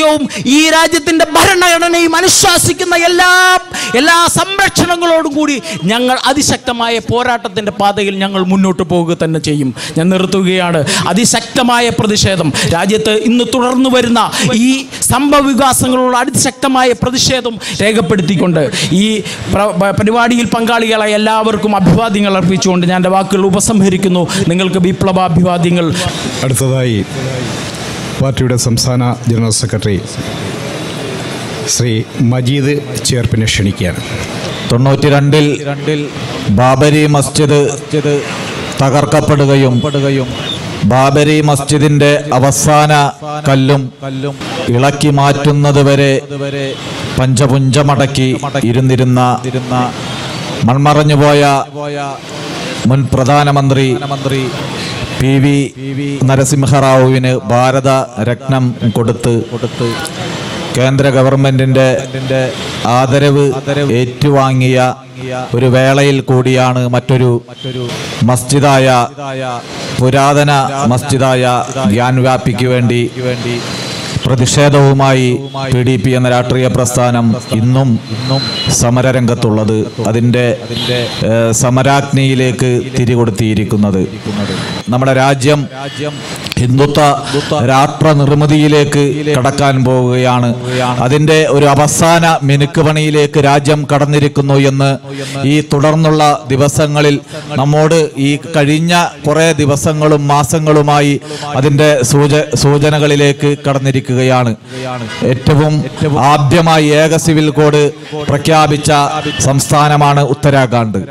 ഈ രാജ്യത്തിന്റെ ഭരണഘടനയും അനുശാസിക്കുന്ന എല്ലാ എല്ലാ സംരക്ഷണങ്ങളോടും കൂടി ഞങ്ങൾ അതിശക്തമായ പോരാട്ടത്തിന്റെ പാതയിൽ ഞങ്ങൾ മുന്നോട്ട് പോവുക തന്നെ ചെയ്യും ഞാൻ നിർത്തുകയാണ് അതിശക്തമായ പ്രതിഷേധം രാജ്യത്ത് ഇന്ന് തുടർന്നു വരുന്ന ഈ സംഭവ വികാസങ്ങളോട് അതിശക്തമായ പ്രതിഷേധം രേഖപ്പെടുത്തിക്കൊണ്ട് ഈ പ്ര- പ- പരിപാടിയിൽ പങ്കാളികളായ എല്ലാവർക്കും അഭിവാദ്യങ്ങൾ അർപ്പിച്ചുകൊണ്ട് ഞാൻ എൻ്റെ വാക്കുകൾ ഉപസംഹരിക്കുന്നു നിങ്ങൾക്ക് വിപ്ലവാഭിവാദ്യങ്ങൾ അടുത്തതായി പാർട്ടിയുടെ സംസ്ഥാന ജനറൽ സെക്രട്ടറി ശ്രീ മജീദ് ചേർപ്പിനെ ക്ഷണിക്കുകയാണ് തൊണ്ണൂറ്റി രണ്ടിൽ രണ്ടിൽ ബാബരി മസ്ജിദ് തകർക്കപ്പെടുകയും ബാബരി മസ്ജിദിന്റെ അവസാന കല്ലും കല്ലും ഇളക്കി മാറ്റുന്നത് വരെ പഞ്ചപുഞ്ചമടക്കി ഇരുന്നിരുന്ന മൺമറഞ്ഞുപോയ മുൻ പ്രധാനമന്ത്രി മന്ത്രി പി വി നരസിംഹറാവുവിന് ഭാരത രത്നം കൊടുത്ത് കൊടുത്ത് കേന്ദ്ര ഗവൺമെന്റിന്റെ ആദരവ് ഏറ്റുവാങ്ങിയ ഒരു വേളയിൽ കൂടിയാണ് മറ്റൊരു മസ്ജിദായ പുരാതന മസ്ജിദായ ഗ്യാൻ വ്യാപിക്ക് വേണ്ടി വേണ്ടി പ്രതിഷേധവുമായി പി ഡി പി എന്ന രാഷ്ട്രീയ പ്രസ്ഥാനം ഇന്നും ഇന്നും സമരരംഗത്തുള്ളത് അതിൻ്റെ ഏഹ്, സമരാഗ്നിയിലേക്ക് തിരികൊടുത്തിയിരിക്കുന്നത് നമ്മുടെ രാജ്യം ഹിന്ദുത്വ രാഷ്ട്ര നിർമ്മിതിയിലേക്ക് കടക്കാൻ പോവുകയാണ് അതിന്റെ ഒരു അവസാന മിനുക്ക് പണിയിലേക്ക് രാജ്യം കടന്നിരിക്കുന്നു എന്ന് ഈ തുടർന്നുള്ള ദിവസങ്ങളിൽ നമ്മോട് ഈ കഴിഞ്ഞ കുറെ ദിവസങ്ങളും മാസങ്ങളുമായി അതിന്റെ സൂച സൂചനകളിലേക്ക് കടന്നിരിക്കുകയാണ് ഏറ്റവും ആദ്യമായി ഏക സിവിൽ കോഡ് പ്രഖ്യാപിച്ച സംസ്ഥാനമാണ് ഉത്തരാഖണ്ഡ്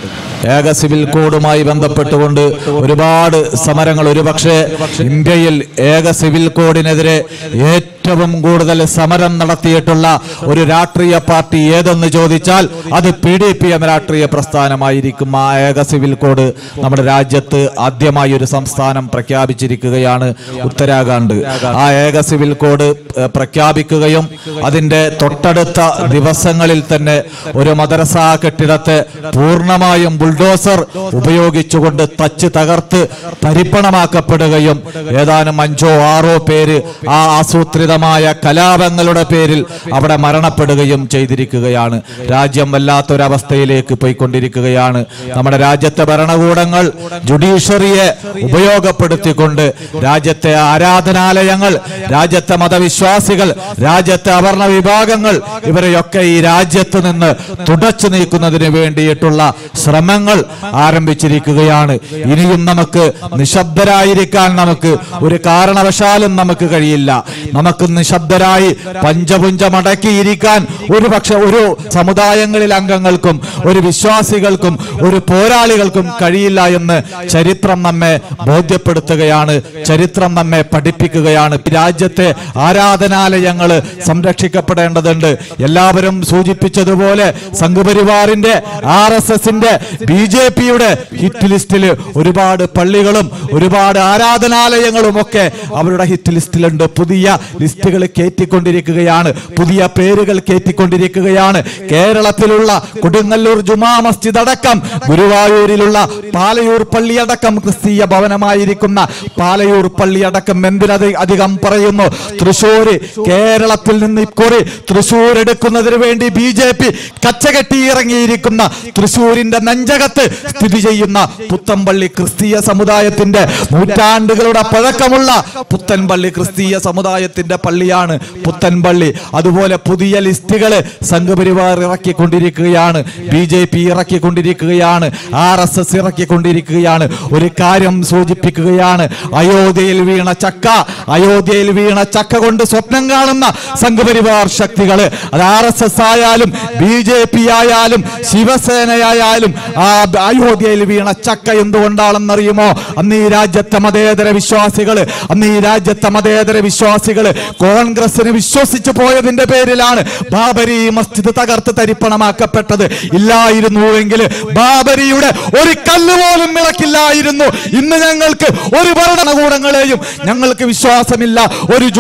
ഏക സിവിൽ കോഡുമായി ബന്ധപ്പെട്ടുകൊണ്ട് ഒരുപാട് സമരങ്ങൾ ഒരുപക്ഷെ ഇന്ത്യയിൽ ഏക സിവിൽ കോഡിനെതിരെ ഏറ്റവും കൂടുതൽ സമരം നടത്തിയിട്ടുള്ള ഒരു രാഷ്ട്രീയ പാർട്ടി ഏതെന്ന് ചോദിച്ചാൽ അത് പി ഡി പി എന്ന രാഷ്ട്രീയ പ്രസ്ഥാനമായിരിക്കും ആ ഏക സിവിൽ കോഡ് നമ്മുടെ രാജ്യത്ത് ആദ്യമായി ഒരു സംസ്ഥാനം പ്രഖ്യാപിച്ചിരിക്കുകയാണ് ഉത്തരാഖണ്ഡ് ആ ഏക സിവിൽ കോഡ് ഏഹ്, പ്രഖ്യാപിക്കുകയും അതിന്റെ തൊട്ടടുത്ത ദിവസങ്ങളിൽ തന്നെ ഒരു മദ്രസ കെട്ടിടത്തെ പൂർണ്ണമായും ബുൾഡോസർ ഉപയോഗിച്ചുകൊണ്ട് തച്ച് തകർത്ത് തരിപ്പണമാക്കപ്പെടുകയും ഏതാനും അഞ്ചോ ആറോ പേര് ആ ആസൂത്രിതമായ കലാപങ്ങളുടെ പേരിൽ അവിടെ മരണപ്പെടുകയും ചെയ്തിരിക്കുകയാണ് രാജ്യം വല്ലാത്തൊരവസ്ഥയിലേക്ക് പോയിക്കൊണ്ടിരിക്കുകയാണ് നമ്മുടെ രാജ്യത്തെ ഭരണകൂടങ്ങൾ ജുഡീഷ്യറിയെ ഉപയോഗപ്പെടുത്തിക്കൊണ്ട് രാജ്യത്തെ ആരാധനാലയങ്ങൾ രാജ്യത്തെ മതവിശ്വാസികൾ രാജ്യത്തെ അവർണ വിഭാഗങ്ങൾ ഇവരെയൊക്കെ ഈ രാജ്യത്ത് നിന്ന് തുടച്ചു നീക്കുന്നതിന് വേണ്ടിയിട്ടുള്ള ശ്രമങ്ങൾ ആരംഭിച്ചിരിക്കുകയാണ് ഇനിയും നമുക്ക് നിശബ്ദരായിരിക്കാൻ നമുക്ക് ഒരു കാരണവശാലും നമുക്ക് കഴിയില്ല നമുക്ക് നിശബ്ദരായി പഞ്ചപുഞ്ചമടക്കിയിരിക്കാൻ ഒരു പക്ഷെ ഒരു സമുദായങ്ങളിൽ അംഗങ്ങൾക്കും ഒരു വിശ്വാസികൾക്കും ഒരു പോരാളികൾക്കും കഴിയില്ല എന്ന് ചരിത്രം നമ്മെ ബോധ്യപ്പെടുത്തുകയാണ് ചരിത്രം നമ്മെ പഠിപ്പിക്കുകയാണ് ഈ രാജ്യത്തെ ആരാധനാലയങ്ങൾ സംരക്ഷിക്കപ്പെടേണ്ടതുണ്ട് എല്ലാവരും സൂചിപ്പിച്ചതുപോലെ സംഘപരിവാറിന്റെ ആർ എസ് എസിന്റെ ബി ജെ പിയുടെ ഹിറ്റ് ലിസ്റ്റിൽ ഒരുപാട് പള്ളികളും ഒരുപാട് ആരാധനാലയങ്ങളും ഒക്കെ അവരുടെ ഹിറ്റ് ലിസ്റ്റിലുണ്ട് പുതിയ ലിസ്റ്റുകൾ കയറ്റിക്കൊണ്ടിരിക്കുകയാണ് പുതിയ പേരുകൾ കയറ്റിക്കൊണ്ടിരിക്കുകയാണ് കേരളത്തിലുള്ള കൊടുങ്ങല്ലൂർ ജുമാ മസ്ജിദ് അടക്കം ഗുരുവായൂരിലുള്ള പാലയൂർ പള്ളി അടക്കം ക്രിസ്തീയ ഭവനമായിരിക്കുന്ന പാലയൂർ പള്ളി അടക്കം എന്തിനത് അധികം പറയുന്നു തൃശ്ശൂര് കേരളത്തിൽ നിന്ന് ഇക്കുറി തൃശ്ശൂർ എടുക്കുന്നതിന് വേണ്ടി ബി ജെ പി കച്ചകെട്ടി ഇറങ്ങിയിരിക്കുന്ന തൃശ്ശൂരിന്റെ നെഞ്ചകത്ത് സ്ഥിതി ചെയ്യുന്ന പുത്തൻപള്ളി ക്രിസ്തീയ സമുദായത്തിന്റെ നൂറ്റാണ്ടുകളുടെ പഴക്കമുള്ള പുത്തൻപള്ളി ക്രിസ്തീയ സമുദായത്തിന്റെ പള്ളിയാണ് പുത്തൻപള്ളി അതുപോലെ പുതിയ ലിസ്റ്റുകള് സംഘപരിവാർ ഇറക്കിക്കൊണ്ടിരിക്കുകയാണ് ബി ജെ പി ഇറക്കിക്കൊണ്ടിരിക്കുകയാണ് ആർ എസ് എസ് ഇറക്കിക്കൊണ്ടിരിക്കുകയാണ് ഒരു കാര്യം സൂചിപ്പിക്കുകയാണ് അയോധ്യയിൽ വീണ ചക്ക അയോധ്യയിൽ വീണ ചക്ക കൊണ്ട് സ്വപ്നം കാണുന്ന സംഘപരിവാർ ശക്തികള് അത് ആർ എസ് എസ് ആയാലും ബി ജെ പി ആയാലും ശിവസേനയായാലും ആ അയോധ്യയിൽ വീണ ചക്ക എന്തുകൊണ്ടാണെന്നറിയുമോ അന്ന് ഈ രാജ്യത്തെ മതേതര വിശ്വാസികള് അന്ന് ഈ രാജ്യത്തെ മതേതര വിശ്വാസികള് കോൺഗ്രസിന് വിശ്വസിച്ചു പോയതിന്റെ പേരിലാണ് ബാബരി മസ്ജിദ് തകർത്ത് തരിപ്പണമാക്കപ്പെട്ടത് ഇല്ലായിരുന്നുവെങ്കിൽ ബാബരിയുടെ ഒരു കല്ല് പോലും ഇളക്കില്ലായിരുന്നു ഇന്ന് ഞങ്ങൾക്ക് ഒരു ഭരണകൂടങ്ങളെയും ഞങ്ങൾക്ക് വിശ്വാസമില്ല ഒരു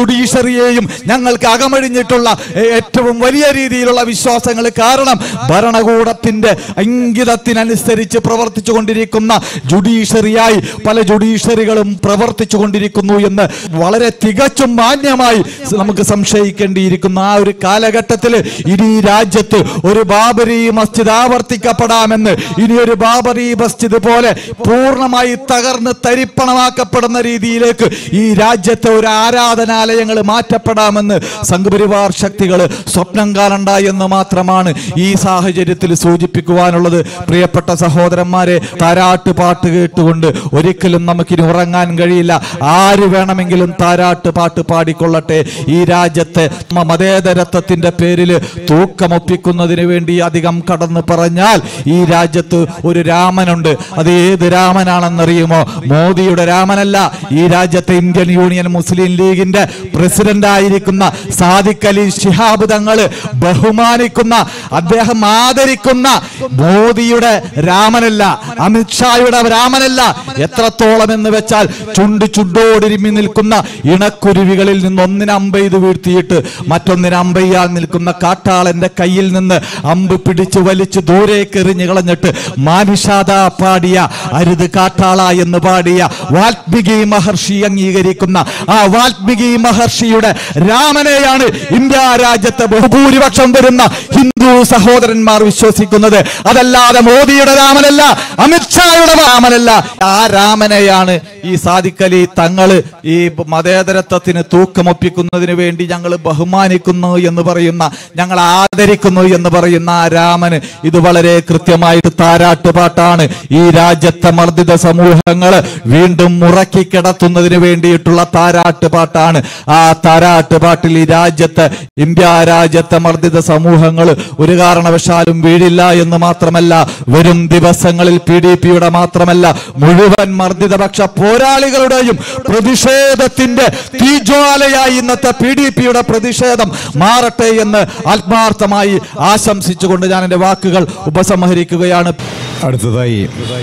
ജുഡീഷ്യറിയെയും ഞങ്ങൾക്ക് അകമഴിഞ്ഞിട്ടുള്ള ഏ- ഏറ്റവും വലിയ രീതിയിലുള്ള വിശ്വാസങ്ങൾ കാരണം ഭരണകൂടത്തിന്റെ ഇംഗിതത്തിനനുസരിച്ച് പ്രവർത്തിച്ചു കൊണ്ടിരിക്കുന്ന ജുഡീഷ്യറിയായി പല ജുഡീഷ്യറികളും പ്രവർത്തിച്ചു കൊണ്ടിരിക്കുന്നു എന്ന് വളരെ തികച്ചും മാന്യമായി നമുക്ക് സംശയിക്കേണ്ടിയിരിക്കുന്ന ആ ഒരു കാലഘട്ടത്തിൽ ഇനി ഈ രാജ്യത്ത് ഒരു ബാബരി മസ്ജിദ് ആവർത്തിക്കപ്പെടാമെന്ന് ഇനി ഒരു ബാബരി മസ്ജിദ് പോലെ പൂർണ്ണമായി തകർന്ന് തരിപ്പണമാക്കപ്പെടുന്ന രീതിയിലേക്ക് ഈ രാജ്യത്തെ ഒരു ആരാധനാലയങ്ങൾ മാറ്റപ്പെടാമെന്ന് സംഘപരിവാർ ശക്തികൾ സ്വപ്നം കാണണ്ട എന്ന് മാത്രമാണ് ഈ സാഹചര്യത്തിൽ സൂചിപ്പിക്കുവാനുള്ളത് പ്രിയപ്പെട്ട സഹോദരന്മാരെ താരാട്ട് പാട്ട് കേട്ടുകൊണ്ട് ഒരിക്കലും നമുക്കിനി ഉറങ്ങാൻ കഴിയില്ല ആര് വേണമെങ്കിലും താരാട്ട് പാട്ട് പാടിക്കൊള്ളട്ടെ ഈ രാജ്യത്തെ മ- മതേതരത്വത്തിന്റെ പേരിൽ തൂക്കമൊപ്പിക്കുന്നതിന് വേണ്ടി അധികം കടന്നു പറഞ്ഞാൽ ഈ രാജ്യത്ത് ഒരു രാമനുണ്ട് അത് ഏത് രാമനാണെന്നറിയുമോ മോദിയുടെ രാമനല്ല ഈ രാജ്യത്തെ ഇന്ത്യൻ യൂണിയൻ മുസ്ലിം ലീഗിന്റെ പ്രസിഡന്റ് ആയിരിക്കുന്ന സാദിഖ് അലി ശിഹാബ് തങ്ങള് ബഹുമാനിക്കുന്ന അദ്ദേഹം ആദരിക്കുന്ന മോദിയുടെ രാമനല്ല അമിത്ഷായുടെ രാമനല്ല എത്രത്തോളം എന്ന് വെച്ചാൽ ചുണ്ട് ചുണ്ടോടിരുമി നിൽക്കുന്ന ഇണക്കുരുവികളിൽ നിന്ന് ഒന്നിനെ അമ്പെയ്ത് വീഴ്ത്തിയിട്ട് മറ്റൊന്നിനെ അമ്പെയ്യാൻ നിൽക്കുന്ന കാട്ടാളന്റെ കയ്യിൽ നിന്ന് അമ്പ് പിടിച്ച് വലിച്ച് ദൂരേക്ക് എറിഞ്ഞു കളഞ്ഞിട്ട് മാനുഷാദ പാടിയ അരുത് കാട്ടാള എന്ന് പാടിയ വാൽമീകി മഹർഷി അംഗീകരിക്കുന്ന ആ വാൽമീകി മഹർഷിയുടെ രാമനെയാണ് ഇന്ത്യ രാജ്യത്തെ ബഹുഭൂരിപക്ഷം വരുന്ന ഹിന്ദു സഹോദരന്മാർ വിശ്വസിക്കുന്നത് അതല്ലാതെ മോദിയുടെ രാമനല്ല അമിത്ഷായുടെ രാമനല്ല ആ രാമനെയാണ് ഈ സാദിഖലി തങ്ങള് ഈ മതേതരത്വത്തിന് തൂക്കമൊപ്പിക്കുന്നതിന് വേണ്ടി ഞങ്ങൾ ബഹുമാനിക്കുന്നു എന്ന് പറയുന്ന ഞങ്ങൾ ആദരിക്കുന്നു എന്ന് പറയുന്ന ആ രാമന് ഇത് വളരെ കൃത്യമായിട്ട് താരാട്ടുപാട്ടാണ് ഈ രാജ്യത്തെ മർദ്ദിത സമൂഹങ്ങള് വീണ്ടും മുറക്കി കിടത്തുന്നതിന് വേണ്ടിയിട്ടുള്ള താരാട്ടുപാട്ടാണ് ആ താരാട്ടുപാട്ടിൽ ഈ രാജ്യത്തെ ഇന്ത്യ രാജ്യത്തെ മർദ്ദിത സമൂഹങ്ങൾ ഒരു കാരണവശാലും വീഴില്ല എന്ന് മാത്രമല്ല വരും ദിവസങ്ങളിൽ പി ഡി പിയുടെ മാത്രമല്ല മുഴുവൻ മർദ്ദിതപക്ഷ പോരാളികളുടെയും പ്രതിഷേധത്തിന്റെ തീജ്വാലയായി ഇന്നത്തെ പി ഡി പിയുടെ പ്രതിഷേധം മാറട്ടെ എന്ന് ആത്മാർത്ഥമായി ആശംസിച്ചുകൊണ്ട് ഞാൻ എൻ്റെ വാക്കുകൾ ഉപസംഹരിക്കുകയാണ് അടുത്തതായി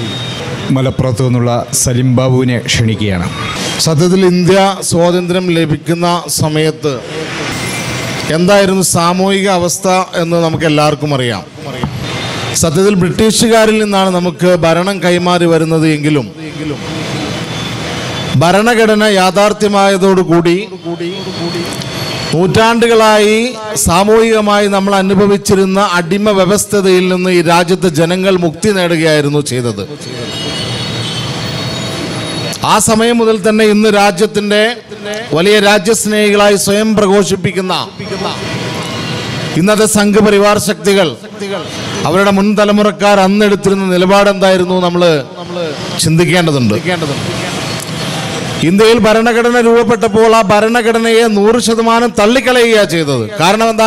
മലപ്പുറത്തു നിന്നുള്ള സലിം ബാബുവിനെ ക്ഷണിക്കുകയാണ് സത്യത്തിൽ ഇന്ത്യ സ്വാതന്ത്ര്യം ലഭിക്കുന്ന സമയത്ത് എന്തായിരുന്നു സാമൂഹിക അവസ്ഥ എന്ന് നമുക്ക് എല്ലാവർക്കും അറിയാം സത്യത്തിൽ ബ്രിട്ടീഷുകാരിൽ നിന്നാണ് നമുക്ക് ഭരണം കൈമാറി വരുന്നത് എങ്കിലും ഭരണഘടന യാഥാർത്ഥ്യമായതോടുകൂടി നൂറ്റാണ്ടുകളായി സാമൂഹികമായി നമ്മൾ അനുഭവിച്ചിരുന്ന അടിമ വ്യവസ്ഥതയിൽ നിന്ന് ഈ രാജ്യത്തെ ജനങ്ങൾ മുക്തി നേടുകയായിരുന്നു ചെയ്തത് ആ സമയം മുതൽ തന്നെ ഇന്ന് രാജ്യത്തിന്റെ വലിയ രാജ്യസ്നേഹികളായി സ്വയം പ്രഘോഷിപ്പിക്കുന്ന ഇന്നത്തെ സംഘപരിവാർ ശക്തികൾ അവരുടെ മുൻ തലമുറക്കാർ അന്നെടുത്തിരുന്ന നിലപാട് എന്തായിരുന്നു നമ്മൾ ചിന്തിക്കേണ്ടതുണ്ട് ഇന്ത്യയിൽ ഭരണഘടന രൂപപ്പെട്ടപ്പോൾ ആ ഭരണഘടനയെ നൂറ് ശതമാനം തള്ളിക്കളയുകയാണ് ചെയ്തത് കാരണം എന്താ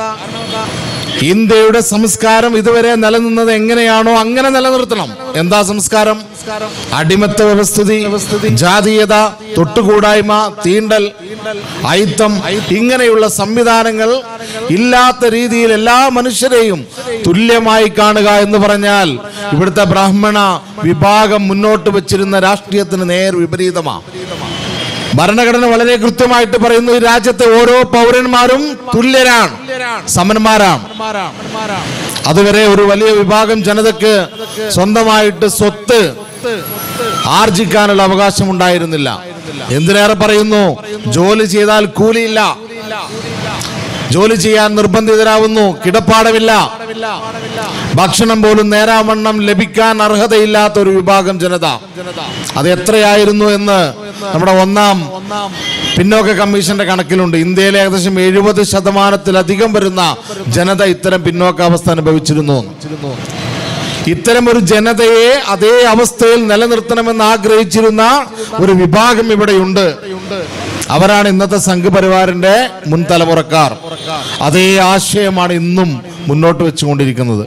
ഇന്ത്യയുടെ സംസ്കാരം ഇതുവരെ നിലനിന്നത് എങ്ങനെയാണോ അങ്ങനെ നിലനിർത്തണം എന്താ സംസ്കാരം അടിമത്ത വ്യവസ്ഥിതി ജാതീയത തൊട്ടുകൂടായ്മ തീണ്ടൽ ഐത്തം ഇങ്ങനെയുള്ള സംവിധാനങ്ങൾ ഇല്ലാത്ത രീതിയിൽ എല്ലാ മനുഷ്യരെയും തുല്യമായി കാണുക എന്ന് പറഞ്ഞാൽ ഇവിടുത്തെ ബ്രാഹ്മണ വിഭാഗം മുന്നോട്ട് വെച്ചിരുന്ന രാഷ്ട്രീയത്തിന് നേർ വിപരീതമാണ് ഭരണഘടന വളരെ കൃത്യമായിട്ട് പറയുന്നു ഈ രാജ്യത്തെ ഓരോ പൗരന്മാരും തുല്യരാണ് സമന്മാരാണ് അതുവരെ ഒരു വലിയ വിഭാഗം ജനതക്ക് സ്വന്തമായിട്ട് സ്വത്ത് ആർജിക്കാനുള്ള അവകാശം ഉണ്ടായിരുന്നില്ല എന്തിനേറെ പറയുന്നു ജോലി ചെയ്താൽ കൂലിയില്ല ജോലി ചെയ്യാൻ നിർബന്ധിതരാവുന്നു കിടപ്പാടമില്ല ഭക്ഷണം പോലും നേരാവണ്ണം ലഭിക്കാൻ അർഹതയില്ലാത്ത ഒരു വിഭാഗം ജനത അത് എത്രയായിരുന്നു എന്ന് നമ്മുടെ ഒന്നാം പിന്നോക്ക കമ്മീഷന്റെ കണക്കിലുണ്ട് ഇന്ത്യയിലെ ഏകദേശം എഴുപത് ശതമാനത്തിലധികം വരുന്ന ജനത ഇത്തരം പിന്നോക്കാവസ്ഥ അനുഭവിച്ചിരുന്നു ഇത്തരം ഒരു ജനതയെ അതേ അവസ്ഥയിൽ നിലനിർത്തണമെന്ന് ആഗ്രഹിച്ചിരുന്ന ഒരു വിഭാഗം ഇവിടെയുണ്ട് അവരാണ് ഇന്നത്തെ സംഘപരിവാറിന്റെ മുൻ തലമുറക്കാർ അതേ ആശയമാണ് ഇന്നും മുന്നോട്ട് വെച്ചുകൊണ്ടിരിക്കുന്നത്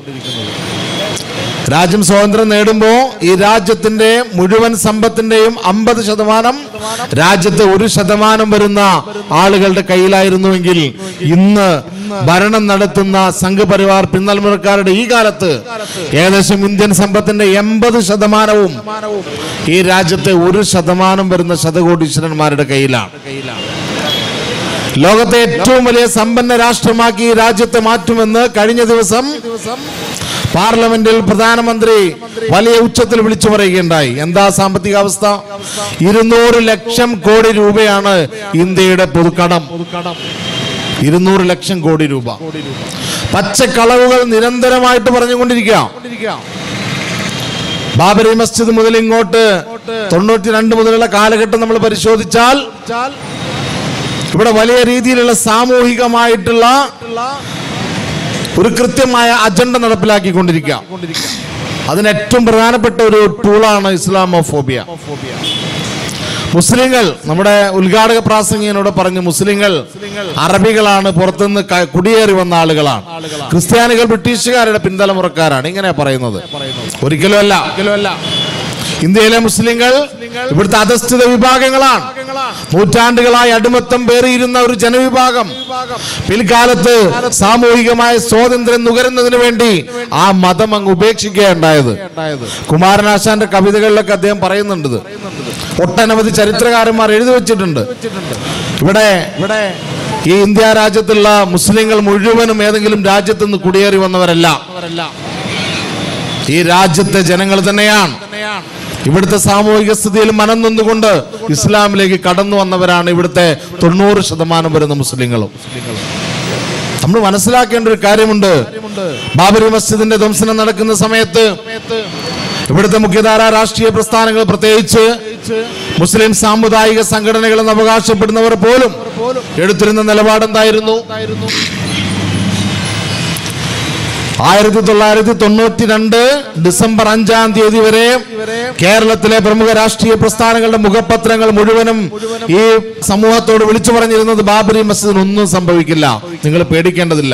രാജ്യം സ്വാതന്ത്ര്യം നേടുമ്പോൾ ഈ രാജ്യത്തിന്റെ മുഴുവൻ സമ്പത്തിന്റെയും അമ്പത് ശതമാനം രാജ്യത്തെ ഒരു ശതമാനം വരുന്ന ആളുകളുടെ കയ്യിലായിരുന്നുവെങ്കിൽ ഇന്ന് ഭരണം നടത്തുന്ന സംഘപരിവാർ പിന്തലമുറക്കാരുടെ ഈ കാലത്ത് ഏകദേശം ഇന്ത്യൻ സമ്പത്തിന്റെ എൺപത് ശതമാനവും ഈ രാജ്യത്തെ ഒരു ശതമാനം വരുന്ന ശതകോടീശ്വരന്മാരുടെ കയ്യിലാണ് ലോകത്തെ ഏറ്റവും വലിയ സമ്പന്ന രാഷ്ട്രമാക്കി ഈ രാജ്യത്തെ മാറ്റുമെന്ന് കഴിഞ്ഞ ദിവസം പാർലമെന്റിൽ പ്രധാനമന്ത്രി വലിയ ഉച്ചത്തിൽ വിളിച്ചു പറയുകയുണ്ടായി എന്താ സാമ്പത്തിക അവസ്ഥ ഇരുന്നൂറ് ലക്ഷം കോടി രൂപയാണ് ഇന്ത്യയുടെ പൊതുക്കടം ഇരുന്നൂറ് ലക്ഷം കോടി രൂപ പച്ചക്കളവുകൾ നിരന്തരമായിട്ട് പറഞ്ഞുകൊണ്ടിരിക്കുക ബാബരി മസ്ജിദ് മുതൽ ഇങ്ങോട്ട് തൊണ്ണൂറ്റി രണ്ട് മുതലുള്ള കാലഘട്ടം നമ്മൾ പരിശോധിച്ചാൽ ഇവിടെ വലിയ രീതിയിലുള്ള സാമൂഹികമായിട്ടുള്ള ഒരു കൃത്യമായ അജണ്ട നടപ്പിലാക്കിക്കൊണ്ടിരിക്കുക അതിന് ഏറ്റവും പ്രധാനപ്പെട്ട ഒരു ടൂളാണ് ഇസ്ലാമോഫോബിയ മുസ്ലിങ്ങൾ നമ്മുടെ ഉദ്ഘാടക പ്രാസംഗികനോട് പറഞ്ഞു മുസ്ലിങ്ങൾ അറബികളാണ് പുറത്തുനിന്ന് ക- കുടിയേറി വന്ന ആളുകളാണ് ക്രിസ്ത്യാനികൾ ബ്രിട്ടീഷുകാരുടെ പിന്തലമുറക്കാരാണ് ഇങ്ങനെ പറയുന്നത് ഒരിക്കലും അല്ല ഒരിക്കലും അല്ല ഇന്ത്യയിലെ മുസ്ലിങ്ങൾ ഇവിടുത്തെ അധസ്ഥിത വിഭാഗങ്ങളാണ് നൂറ്റാണ്ടുകളായി അടിമത്തം പേറിയിരുന്ന ഒരു ജനവിഭാഗം പിൽക്കാലത്ത് സാമൂഹികമായ സ്വാതന്ത്ര്യം നുകരുന്നതിന് വേണ്ടി ആ മതം അങ്ങ് ഉപേക്ഷിക്കുകയുണ്ടായത് കുമാരനാശാന്റെ കവിതകളിലൊക്കെ അദ്ദേഹം പറയുന്നുണ്ട് ഇത്. ഒട്ടനവധി ചരിത്രകാരന്മാർ എഴുതി വെച്ചിട്ടുണ്ട് ഇവിടെ ഇവിടെ ഈ ഇന്ത്യ രാജ്യത്തുള്ള മുസ്ലിങ്ങൾ മുഴുവനും ഏതെങ്കിലും രാജ്യത്ത് നിന്ന് കുടിയേറി വന്നവരല്ല ഈ രാജ്യത്തെ ജനങ്ങൾ തന്നെയാണ് ഇവിടുത്തെ സാമൂഹിക സ്ഥിതിയിൽ മനം നൊന്നുകൊണ്ട് ഇസ്ലാമിലേക്ക് കടന്നു വന്നവരാണ് ഇവിടുത്തെ തൊണ്ണൂറ് ശതമാനം വരുന്ന മുസ്ലിങ്ങളും നമ്മൾ മനസ്സിലാക്കേണ്ട ഒരു കാര്യമുണ്ട് ബാബരി മസ്ജിദിന്റെ ധ്വംസനം നടക്കുന്ന സമയത്ത് ഇവിടുത്തെ മുഖ്യധാര രാഷ്ട്രീയ പ്രസ്ഥാനങ്ങൾ പ്രത്യേകിച്ച് മുസ്ലിം സാമുദായിക സംഘടനകൾ എന്ന് അവകാശപ്പെടുന്നവർ പോലും എടുത്തിരുന്ന നിലപാടെന്തായിരുന്നു ആയിരത്തി തൊള്ളായിരത്തി തൊണ്ണൂറ്റി രണ്ട് ഡിസംബർ അഞ്ചാം തീയതി വരെ കേരളത്തിലെ പ്രമുഖ രാഷ്ട്രീയ പ്രസ്ഥാനങ്ങളുടെ മുഖപത്രങ്ങൾ മുഴുവനും ഈ സമൂഹത്തോട് വിളിച്ചു പറഞ്ഞിരുന്നത് ബാബരി മസ്ജിദിന് ഒന്നും സംഭവിക്കില്ല നിങ്ങൾ പേടിക്കേണ്ടതില്ല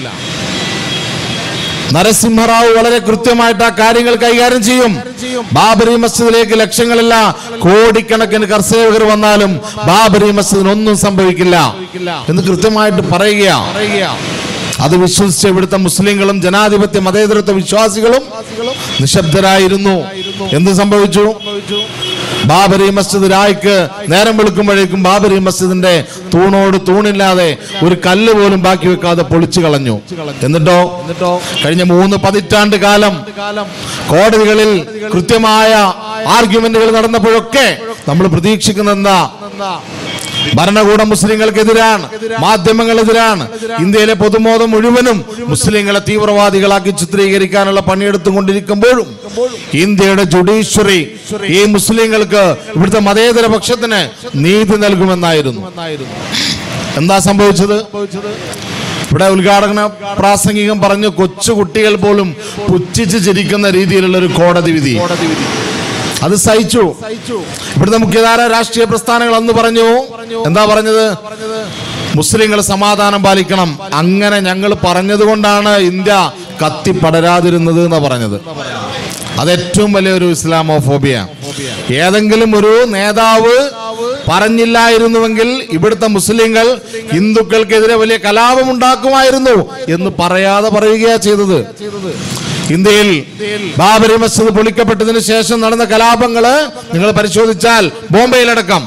നരസിംഹറാവു വളരെ കൃത്യമായിട്ട് ആ കാര്യങ്ങൾ കൈകാര്യം ചെയ്യും ബാബരി മസ്ജിദിലേക്ക് ലക്ഷങ്ങളില്ല കോടിക്കണക്കിന് കർഷകർ വന്നാലും ബാബരി മസ്ജിദിന് ഒന്നും സംഭവിക്കില്ല എന്ന് കൃത്യമായിട്ട് പറയുക അത് വിശ്വസിച്ച ഇവിടുത്തെ മുസ്ലിങ്ങളും ജനാധിപത്യ മതേതരത്വ വിശ്വാസികളും നിശബ്ദരായിരുന്നു എന്ത് സംഭവിച്ചു ബാബരി മസ്ജിദ് രായ്ക്ക് നേരം വെളുക്കുമ്പോഴേക്കും ബാബരി മസ്ജിദിന്റെ തൂണോട് തൂണില്ലാതെ ഒരു കല്ല് പോലും ബാക്കി വെക്കാതെ പൊളിച്ചു കളഞ്ഞു എന്നിട്ടോ എന്നിട്ടോ കഴിഞ്ഞ മൂന്ന് പതിറ്റാണ്ട് കാലം കോടതികളിൽ കൃത്യമായ ആർഗ്യുമെന്റുകൾ നടന്നപ്പോഴൊക്കെ നമ്മൾ പ്രതീക്ഷിക്കുന്ന എന്താ ഭരണകൂടം മുസ്ലിങ്ങൾക്കെതിരാണ് മാധ്യമങ്ങളെതിരാണ് ഇന്ത്യയിലെ പൊതുബോധം മുഴുവനും മുസ്ലിങ്ങളെ തീവ്രവാദികളാക്കി ചിത്രീകരിക്കാനുള്ള പണിയെടുത്തുകൊണ്ടിരിക്കുമ്പോഴും ഇന്ത്യയുടെ ജുഡീഷ്യറി ഈ മുസ്ലിങ്ങൾക്ക് ഇവിടുത്തെ മതേതര പക്ഷത്തിന് നീതി നൽകുമെന്നായിരുന്നു എന്താ സംഭവിച്ചത് ഇവിടെ ഉദ്ഘാടന പ്രാസംഗികം പറഞ്ഞു കൊച്ചു കുട്ടികൾ പോലും പുച്ഛിച്ച് ചിരിക്കുന്ന രീതിയിലുള്ള ഒരു കോടതി വിധി അത് സഹിച്ചു ഇവിടുത്തെ മുഖ്യധാര രാഷ്ട്രീയ പ്രസ്ഥാനങ്ങൾ അന്ന് പറഞ്ഞു എന്താ പറഞ്ഞത് മുസ്ലിങ്ങൾ സമാധാനം പാലിക്കണം അങ്ങനെ ഞങ്ങൾ പറഞ്ഞതുകൊണ്ടാണ് ഇന്ത്യ കത്തി പടരാതിരുന്നത് എന്നാ പറഞ്ഞത് അത് ഏറ്റവും വലിയൊരു ഇസ്ലാമോഫോബിയ ഏതെങ്കിലും ഒരു നേതാവ് പറഞ്ഞില്ലായിരുന്നുവെങ്കിൽ ഇവിടുത്തെ മുസ്ലിങ്ങൾ ഹിന്ദുക്കൾക്കെതിരെ വലിയ കലാപം ഉണ്ടാക്കുമായിരുന്നു എന്ന് പറയാതെ പറയുകയാ ചെയ്തത് ഇന്ത്യയിൽ ബാബരി മസ്ജിദ് പൊളിക്കപ്പെട്ടതിന് ശേഷം നടന്ന കലാപങ്ങള് നിങ്ങൾ പരിശോധിച്ചാൽ ബോംബെയിലടക്കം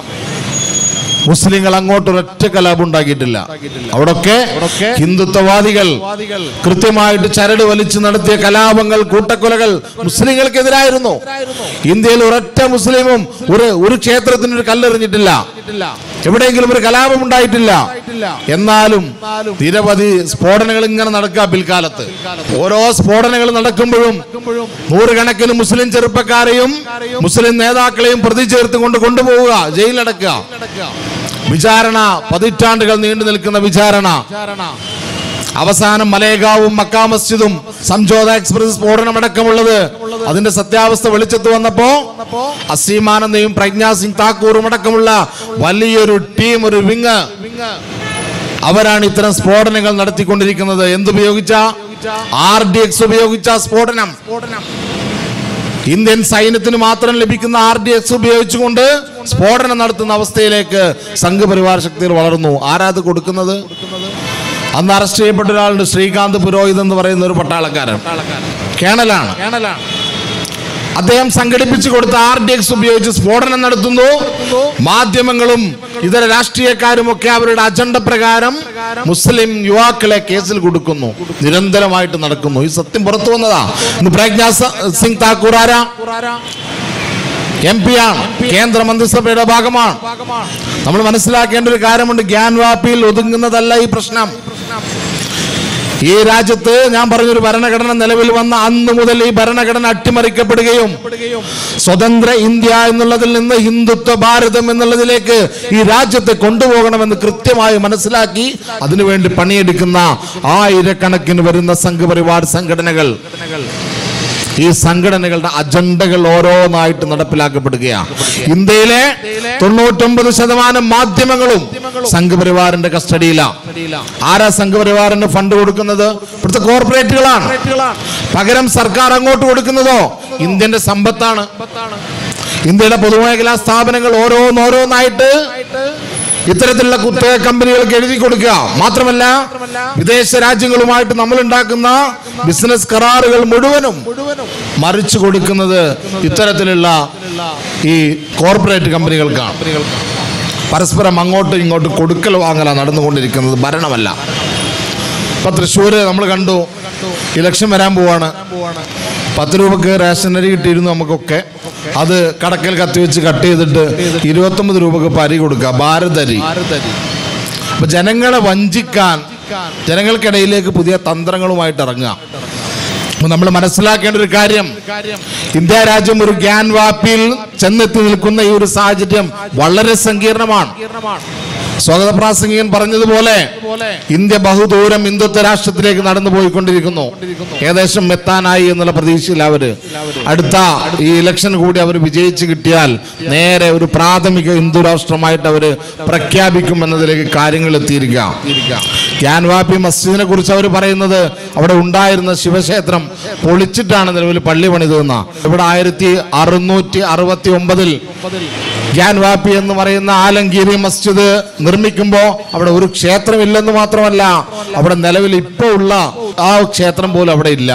മുസ്ലിങ്ങൾ അങ്ങോട്ട് ഒരൊറ്റ കലാപം ഉണ്ടാക്കിയിട്ടില്ല അവിടൊക്കെ ഹിന്ദുത്വവാദികൾ കൃത്യമായിട്ട് ചരട് വലിച്ചു നടത്തിയ കലാപങ്ങൾ കൂട്ടക്കൊലകൾ മുസ്ലിങ്ങൾക്കെതിരായിരുന്നു ഇന്ത്യയിൽ ഒരൊറ്റ മുസ്ലിമും ഒരു ഒരു ക്ഷേത്രത്തിന് ഒരു കല്ലെറിഞ്ഞിട്ടില്ല എവിടെയെങ്കിലും ഒരു കലാപം ഉണ്ടായിട്ടില്ല എന്നാലും നിരവധി സ്ഫോടനങ്ങൾ ഇങ്ങനെ നടക്കുക പിൽക്കാലത്ത് ഓരോ സ്ഫോടനങ്ങൾ നടക്കുമ്പോഴും നൂറുകണക്കിന് മുസ്ലിം ചെറുപ്പക്കാരെയും മുസ്ലിം നേതാക്കളെയും പ്രതി ചേർത്തുകൊണ്ട് കൊണ്ടുപോവുക ജയിലടക്കുക വിചാരണ പതിറ്റാണ്ടുകൾ നീണ്ടു നിൽക്കുന്ന വിചാരണ അവസാനം മലേഗാവും മക്കാ മസ്ജിദും സംജോത എക്സ്പ്രസ് സ്ഫോടനമടക്കമുള്ളത് അതിന്റെ സത്യാവസ്ഥ വെളിച്ചത്ത് വന്നപ്പോ അസീമാനന്ദയും പ്രജ്ഞാ സിംഗ് താക്കൂറും അടക്കമുള്ള വലിയൊരു ടീം ഒരു വിങ് അവരാണ് ഇത്തരം സ്ഫോടനങ്ങൾ നടത്തിക്കൊണ്ടിരിക്കുന്നത് എന്തുപയോഗിച്ച ആർ ഡി എക്സ് ഉപയോഗിച്ച സ്ഫോടനം ഇന്ത്യൻ സൈന്യത്തിന് മാത്രം ലഭിക്കുന്ന ആർ ഡി എക്സ് ഉപയോഗിച്ചുകൊണ്ട് സ്ഫോടനം നടത്തുന്ന അവസ്ഥയിലേക്ക് സംഘപരിവാർ ശക്തികൾ വളർന്നു ആരാത് കൊടുക്കുന്നത് അന്ന് അറസ്റ്റ് ചെയ്യപ്പെട്ട ഒരാളുണ്ട് ശ്രീകാന്ത് പുരോഹിത് എന്ന് പറയുന്ന ഒരു പട്ടാളക്കാരൻ കേണലാണ് അദ്ദേഹം സംഘടിപ്പിച്ചു കൊടുത്ത ആർ ഡി എക്സ് ഉപയോഗിച്ച് സ്ഫോടനം നടത്തുന്നു മാധ്യമങ്ങളും ഇതര രാഷ്ട്രീയക്കാരും ഒക്കെ അവരുടെ അജണ്ട പ്രകാരം മുസ്ലിം യുവാക്കളെ കേസിൽ കൊടുക്കുന്നു നിരന്തരമായിട്ട് നടക്കുന്നു ഈ സത്യം പുറത്തു വന്നതാ ഇന്ന് പ്രജ്ഞാ സ- സിംഗ് താക്കൂർ ആരാ എം പി ആണ് കേന്ദ്ര മന്ത്രിസഭയുടെ ഭാഗമാണ് നമ്മൾ മനസ്സിലാക്കേണ്ട ഒരു കാര്യമുണ്ട് ഗ്യാൻവാപ്പിയിൽ ഒതുങ്ങുന്നതല്ല ഈ പ്രശ്നം ഈ രാജ്യത്ത് ഞാൻ പറഞ്ഞൊരു ഭരണഘടന നിലവിൽ വന്ന അന്ന് മുതൽ ഈ ഭരണഘടന അട്ടിമറിക്കപ്പെടുകയും സ്വതന്ത്ര ഇന്ത്യ എന്നുള്ളതിൽ നിന്ന് ഹിന്ദുത്വ ഭാരതം എന്നുള്ളതിലേക്ക് ഈ രാജ്യത്തെ കൊണ്ടുപോകണമെന്ന് കൃത്യമായി മനസ്സിലാക്കി അതിനുവേണ്ടി പണിയെടുക്കുന്ന ആയിരക്കണക്കിന് വരുന്ന സംഘപരിവാർ സംഘടനകൾ ഈ സംഘടനകളുടെ അജണ്ടകൾ ഓരോന്നായിട്ട് നടപ്പിലാക്കപ്പെടുകയാണ് ഇന്ത്യയിലെ തൊണ്ണൂറ്റൊമ്പത് ശതമാനം മാധ്യമങ്ങളും സംഘപരിവാറിന്റെ കസ്റ്റഡിയിലാണ് ആരാ സംഘപരിവാറിന് ഫണ്ട് കൊടുക്കുന്നത് ഇവിടുത്തെ കോർപ്പറേറ്റുകളാണ് പകരം സർക്കാർ അങ്ങോട്ട് കൊടുക്കുന്നതോ ഇന്ത്യന്റെ സമ്പത്താണ് ഇന്ത്യയുടെ പൊതുമേഖലാ സ്ഥാപനങ്ങൾ ഓരോന്നോരോന്നായിട്ട് ഇത്തരത്തിലുള്ള കുത്തക കമ്പനികൾക്ക് എഴുതി കൊടുക്കുക മാത്രമല്ല വിദേശ രാജ്യങ്ങളുമായിട്ട് നമ്മൾ ഉണ്ടാക്കുന്ന ബിസിനസ് കരാറുകൾ മുഴുവനും മറിച്ചു കൊടുക്കുന്നത് ഇത്തരത്തിലുള്ള ഈ കോർപ്പറേറ്റ് കമ്പനികൾക്കാണ് പരസ്പരം അങ്ങോട്ടും ഇങ്ങോട്ടും കൊടുക്കൽ വാങ്ങലാണ് നടന്നുകൊണ്ടിരിക്കുന്നത് ഭരണമല്ല ഇപ്പൊ തൃശ്ശൂര് നമ്മൾ കണ്ടു ഇലക്ഷൻ വരാൻ പോവാണ് പത്ത് രൂപക്ക് റേഷനറി കിട്ടിയിരുന്നു നമുക്കൊക്കെ അത് കടക്കൽ കത്തിവെച്ച് കട്ട് ചെയ്തിട്ട് ഇരുപത്തൊമ്പത് രൂപക്ക് ഇപ്പൊ അരി കൊടുക്കുക ഭാരതരി അപ്പൊ ജനങ്ങളെ വഞ്ചിക്കാൻ ജനങ്ങൾക്കിടയിലേക്ക് പുതിയ തന്ത്രങ്ങളുമായിട്ട് ഇറങ്ങുക അപ്പൊ നമ്മൾ മനസ്സിലാക്കേണ്ട ഒരു കാര്യം ഇന്ത്യ രാജ്യം ഒരു ഗ്യാൻ വാപ്പിയിൽ ചെന്നെത്തി നിൽക്കുന്ന ഈ ഒരു സാഹചര്യം വളരെ സങ്കീർണമാണ് സ്വാഗത പ്രാസംഗികൻ പറഞ്ഞതുപോലെ ഇന്ത്യ ബഹുദൂരം ഹിന്ദുത്വ രാഷ്ട്രത്തിലേക്ക് നടന്നു പോയിക്കൊണ്ടിരിക്കുന്നു ഏകദേശം എത്താനായി എന്നുള്ള പ്രതീക്ഷയിൽ അവര് അടുത്ത ഈ ഇലക്ഷൻ കൂടി അവർ വിജയിച്ച് കിട്ടിയാൽ നേരെ ഒരു പ്രാഥമിക ഹിന്ദു രാഷ്ട്രമായിട്ട് അവര് പ്രഖ്യാപിക്കും എന്നതിലേക്ക് കാര്യങ്ങൾ എത്തിയിരിക്കുക ഗ്യാൻവാപ്പി മസ്ജിദിനെ കുറിച്ച് അവർ പറയുന്നത് അവിടെ ഉണ്ടായിരുന്ന ശിവക്ഷേത്രം പൊളിച്ചിട്ടാണ് നിലവിൽ പള്ളി പണിതെന്ന ഇവിടെ ആയിരത്തി അറുന്നൂറ്റി അറുപത്തി ഒമ്പതിൽ ഗ്യാൻവാപ്പി എന്ന് പറയുന്ന ആലങ്കീരി മസ്ജിദ് നിർമ്മിക്കുമ്പോൾ അവിടെ ഒരു ക്ഷേത്രമില്ലെന്ന് മാത്രമല്ല അവിടെ നിലവിൽ ഇപ്പോൾ ഉള്ള ആ ക്ഷേത്രം പോലും അവിടെ ഇല്ല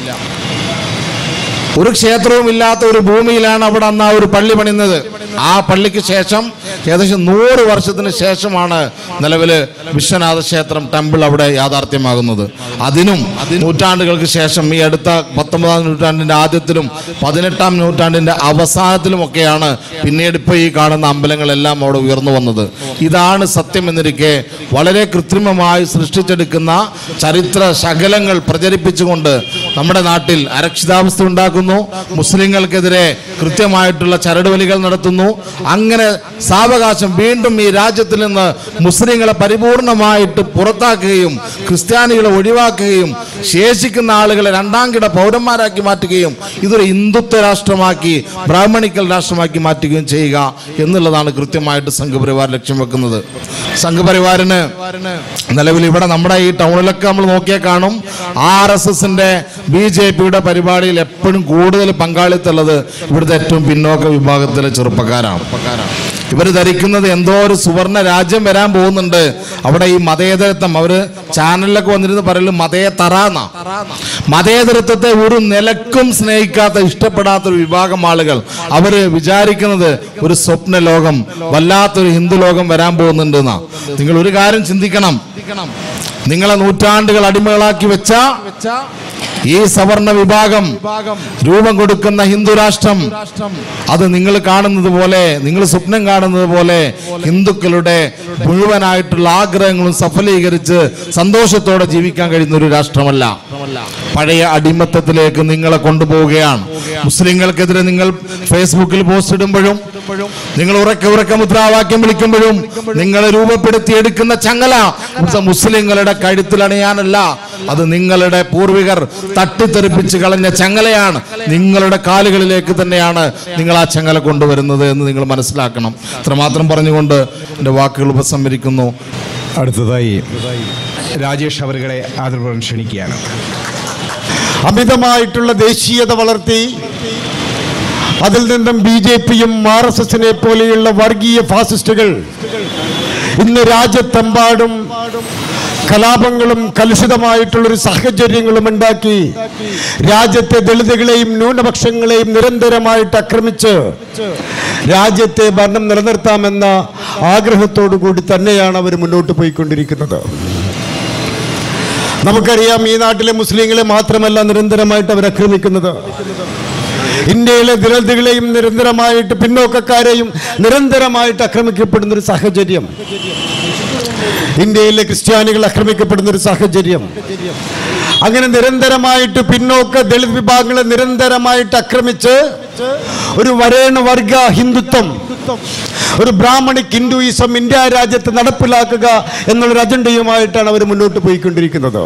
ഒരു ക്ഷേത്രവും ഇല്ലാത്ത ഒരു ഭൂമിയിലാണ് അവിടെ അന്ന് ആ ഒരു പള്ളി പണിയുന്നത് ആ പള്ളിക്ക് ശേഷം ഏകദേശം നൂറ് വർഷത്തിന് ശേഷമാണ് നിലവില് വിശ്വനാഥ ക്ഷേത്രം ടെമ്പിൾ അവിടെ യാഥാർത്ഥ്യമാകുന്നത് അതിനും നൂറ്റാണ്ടുകൾക്ക് ശേഷം ഈ അടുത്ത പത്തൊമ്പതാം നൂറ്റാണ്ടിന്റെ ആദ്യത്തിലും പതിനെട്ടാം നൂറ്റാണ്ടിന്റെ അവസാനത്തിലുമൊക്കെയാണ് പിന്നീട് ഇപ്പോൾ ഈ കാണുന്ന അമ്പലങ്ങളെല്ലാം അവിടെ ഉയർന്നു വന്നത് ഇതാണ് സത്യം എന്നിരിക്കെ വളരെ കൃത്രിമമായി സൃഷ്ടിച്ചെടുക്കുന്ന ചരിത്ര ശകലങ്ങൾ പ്രചരിപ്പിച്ചുകൊണ്ട് നമ്മുടെ നാട്ടിൽ അരക്ഷിതാവസ്ഥ ഉണ്ടാക്കുന്നു മുസ്ലിങ്ങൾക്കെതിരെ കൃത്യമായിട്ടുള്ള ചരടുവലികൾ നടത്തുന്നു അങ്ങനെ സാവകാശം വീണ്ടും ഈ രാജ്യത്തിൽ നിന്ന് മുസ്ലിങ്ങളെ പരിപൂർണമായിട്ട് പുറത്താക്കുകയും ക്രിസ്ത്യാനികളെ ഒഴിവാക്കുകയും ശേഷിക്കുന്ന ആളുകളെ രണ്ടാം കിട പൗരന്മാരാക്കി മാറ്റുകയും ഇതൊരു ഹിന്ദുത്വ രാഷ്ട്രമാക്കി ബ്രാഹ്മണിക്കൽ രാഷ്ട്രമാക്കി മാറ്റുകയും ചെയ്യുക എന്നുള്ളതാണ് കൃത്യമായിട്ട് സംഘപരിവാർ ലക്ഷ്യം വെക്കുന്നത് സംഘപരിവാറിന് നിലവിൽ ഇവിടെ നമ്മുടെ ഈ ടൗണിലൊക്കെ നമ്മൾ നോക്കിയാൽ കാണും ആർ എസ് എസിന്റെ ബി ജെ പിയുടെ പരിപാടിയിൽ എപ്പോഴും കൂടുതൽ പങ്കാളിത്തമുള്ളത് ഇവിടുത്തെ ഏറ്റവും പിന്നോക്ക വിഭാഗത്തിലെ ചെറുപ്പക്കാരാണ് ഇവർ ധരിക്കുന്നത് എന്തോ ഒരു സുവർണ രാജ്യം വരാൻ പോകുന്നുണ്ട് അവിടെ ഈ മതേതരത്വം അവര് ചാനലിലൊക്കെ വന്നിരുന്ന് പറയല് മതേതറ എന്നാ മതേതരത്വത്തെ ഒരു നിലക്കും സ്നേഹിക്കാത്ത ഇഷ്ടപ്പെടാത്ത ഒരു വിഭാഗം ആളുകൾ അവര് വിചാരിക്കുന്നത് ഒരു സ്വപ്ന ലോകം വല്ലാത്തൊരു ഹിന്ദു ലോകം വരാൻ പോകുന്നുണ്ട് എന്നാ നിങ്ങൾ ഒരു കാര്യം ചിന്തിക്കണം നിങ്ങളെ നൂറ്റാണ്ടുകൾ അടിമകളാക്കി വെച്ച ഈ സവർണ വിഭാഗം രൂപം കൊടുക്കുന്ന ഹിന്ദു രാഷ്ട്രം അത് നിങ്ങൾ കാണുന്നത് പോലെ നിങ്ങൾ സ്വപ്നം കാണുന്നത് പോലെ ഹിന്ദുക്കളുടെ മുഴുവനായിട്ടുള്ള ആഗ്രഹങ്ങളും സഫലീകരിച്ച് സന്തോഷത്തോടെ ജീവിക്കാൻ കഴിയുന്ന ഒരു രാഷ്ട്രമല്ല പഴയ അടിമത്തത്തിലേക്ക് നിങ്ങളെ കൊണ്ടുപോവുകയാണ് മുസ്ലിങ്ങൾക്കെതിരെ നിങ്ങൾ ഫേസ്ബുക്കിൽ പോസ്റ്റ് ഇടുമ്പോഴും നിങ്ങൾ ഉറക്കെ ഉറക്കെ മുദ്രാവാക്യം വിളിക്കുമ്പോഴും നിങ്ങൾ രൂപപ്പെടുത്തിയെടുക്കുന്ന ചങ്ങല ഇവിടുത്തെ മുസ്ലിങ്ങളുടെ കഴുത്തിലണിയാനല്ല അത് നിങ്ങളുടെ പൂർവികർ തട്ടിത്തെറിപ്പിച്ച് കളഞ്ഞ ചങ്ങലയാണ് നിങ്ങളുടെ കാലുകളിലേക്ക് തന്നെയാണ് നിങ്ങൾ ആ ചങ്ങല കൊണ്ടുവരുന്നത് എന്ന് നിങ്ങൾ മനസ്സിലാക്കണം ഇത്രമാത്രം പറഞ്ഞുകൊണ്ട് എൻ്റെ വാക്കുകൾ ഉപസംഹരിക്കുന്നു അടുത്തതായി രാജേഷ് അവരുകളെ ആദരപൂർവ്വം ക്ഷണിക്കുകയാണ് അമിതമായിട്ടുള്ള ദേശീയത വളർത്തി അതിൽ നിന്നും ബി ജെ പിയും ആർ എസ് എസിനെ പോലെയുള്ള വർഗീയ ഫാസിസ്റ്റുകൾ ഇന്ന് രാജ്യത്തെമ്പാടും കലാപങ്ങളും കലുഷിതമായിട്ടുള്ളൊരു സാഹചര്യങ്ങളും ഉണ്ടാക്കി രാജ്യത്തെ ദളിതുകളെയും ന്യൂനപക്ഷങ്ങളെയും നിരന്തരമായിട്ട് ആക്രമിച്ച് രാജ്യത്തെ ഭരണം നിലനിർത്താമെന്ന ആഗ്രഹത്തോടു കൂടി തന്നെയാണ് അവർ മുന്നോട്ട് പോയിക്കൊണ്ടിരിക്കുന്നത് നമുക്കറിയാം ഈ നാട്ടിലെ മുസ്ലിങ്ങളെ മാത്രമല്ല നിരന്തരമായിട്ട് അവർ ആക്രമിക്കുന്നത് ഇന്ത്യയിലെ ദളിതുകളെയും നിരന്തരമായിട്ട് പിന്നോക്കക്കാരെയും നിരന്തരമായിട്ട് ആക്രമിക്കപ്പെടുന്ന ഒരു സാഹചര്യം ഇന്ത്യയിലെ ക്രിസ്ത്യാനികൾ ആക്രമിക്കപ്പെടുന്ന ഒരു സാഹചര്യം അങ്ങനെ നിരന്തരമായിട്ട് പിന്നോക്ക ദളിത് വിഭാഗങ്ങളെ നിരന്തരമായിട്ട് ആക്രമിച്ച് ഒരു വരേണ വർഗ ഹിന്ദുത്വം ഒരു ബ്രാഹ്മണിക് ഹിന്ദുയിസം ഇന്ത്യ രാജ്യത്ത് നടപ്പിലാക്കുക എന്നുള്ളൊരു അജണ്ടയുമായിട്ടാണ് അവർ മുന്നോട്ട് പോയിക്കൊണ്ടിരിക്കുന്നത്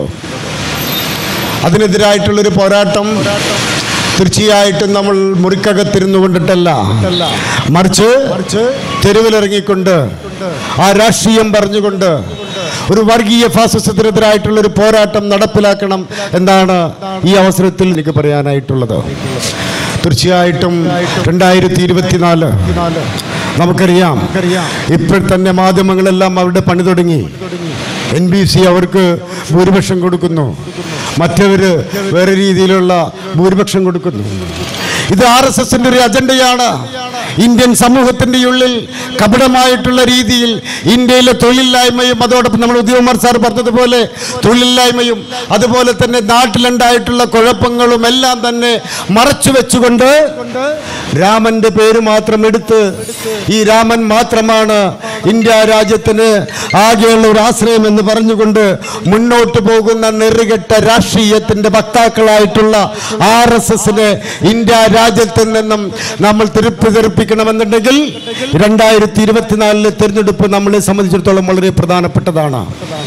അതിനെതിരായിട്ടുള്ളൊരു പോരാട്ടം തീർച്ചയായിട്ടും നമ്മൾ മുറിക്കകത്തിരുന്നു കൊണ്ടിട്ടല്ല മറിച്ച് തെരുവിലിറങ്ങിക്കൊണ്ട് ആ രാഷ്ട്രീയം പറഞ്ഞുകൊണ്ട് ഒരു വർഗീയ ഫാസിസത്തിനെതിരായിട്ടുള്ള ഒരു പോരാട്ടം നടപ്പിലാക്കണം എന്നാണ് ഈ അവസരത്തിൽ എനിക്ക് പറയാനായിട്ടുള്ളത് തീർച്ചയായിട്ടും രണ്ടായിരത്തി ഇരുപത്തിനാല് നമുക്കറിയാം ഇപ്പോൾ തന്നെ മാധ്യമങ്ങളെല്ലാം അവരുടെ പണി തുടങ്ങി എൻ ബി സി അവർക്ക് ഭൂരിപക്ഷം കൊടുക്കുന്നു മറ്റവര് വേറെ രീതിയിലുള്ള ഭൂരിപക്ഷം കൊടുക്കുന്നു ഇത് ആർ എസ് എസിന്റെ ഒരു അജണ്ടയാണ് ഇന്ത്യൻ സമൂഹത്തിന്റെ ഉള്ളിൽ കപടമായിട്ടുള്ള രീതിയിൽ ഇന്ത്യയിലെ തൊഴിലില്ലായ്മയും അതോടൊപ്പം നമ്മൾ ഉദ്യോഗമാർ സാർ പറഞ്ഞതുപോലെ തൊഴിലില്ലായ്മയും അതുപോലെ തന്നെ നാട്ടിലുണ്ടായിട്ടുള്ള കുഴപ്പങ്ങളും എല്ലാം തന്നെ മറച്ചു വെച്ചുകൊണ്ട് രാമന്റെ പേര് മാത്രം എടുത്ത് ഈ രാമൻ മാത്രമാണ് ഇന്ത്യ രാജ്യത്തിന് ആകെയുള്ള ഒരു ആശ്രയം എന്ന് പറഞ്ഞുകൊണ്ട് മുന്നോട്ട് പോകുന്ന നെറുകെട്ട രാഷ്ട്രീയത്തിന്റെ വക്താക്കളായിട്ടുള്ള ആർ എസ് എസിന് ഇന്ത്യ രാജ്യത്ത് നിന്നും നമ്മൾ തിരുപ്പി തെറിപ്പിക്കണമെന്നുണ്ടെങ്കിൽ രണ്ടായിരത്തി ഇരുപത്തിനാലിലെ തിരഞ്ഞെടുപ്പ് നമ്മളെ സംബന്ധിച്ചിടത്തോളം വളരെ പ്രധാനപ്പെട്ടതാണ്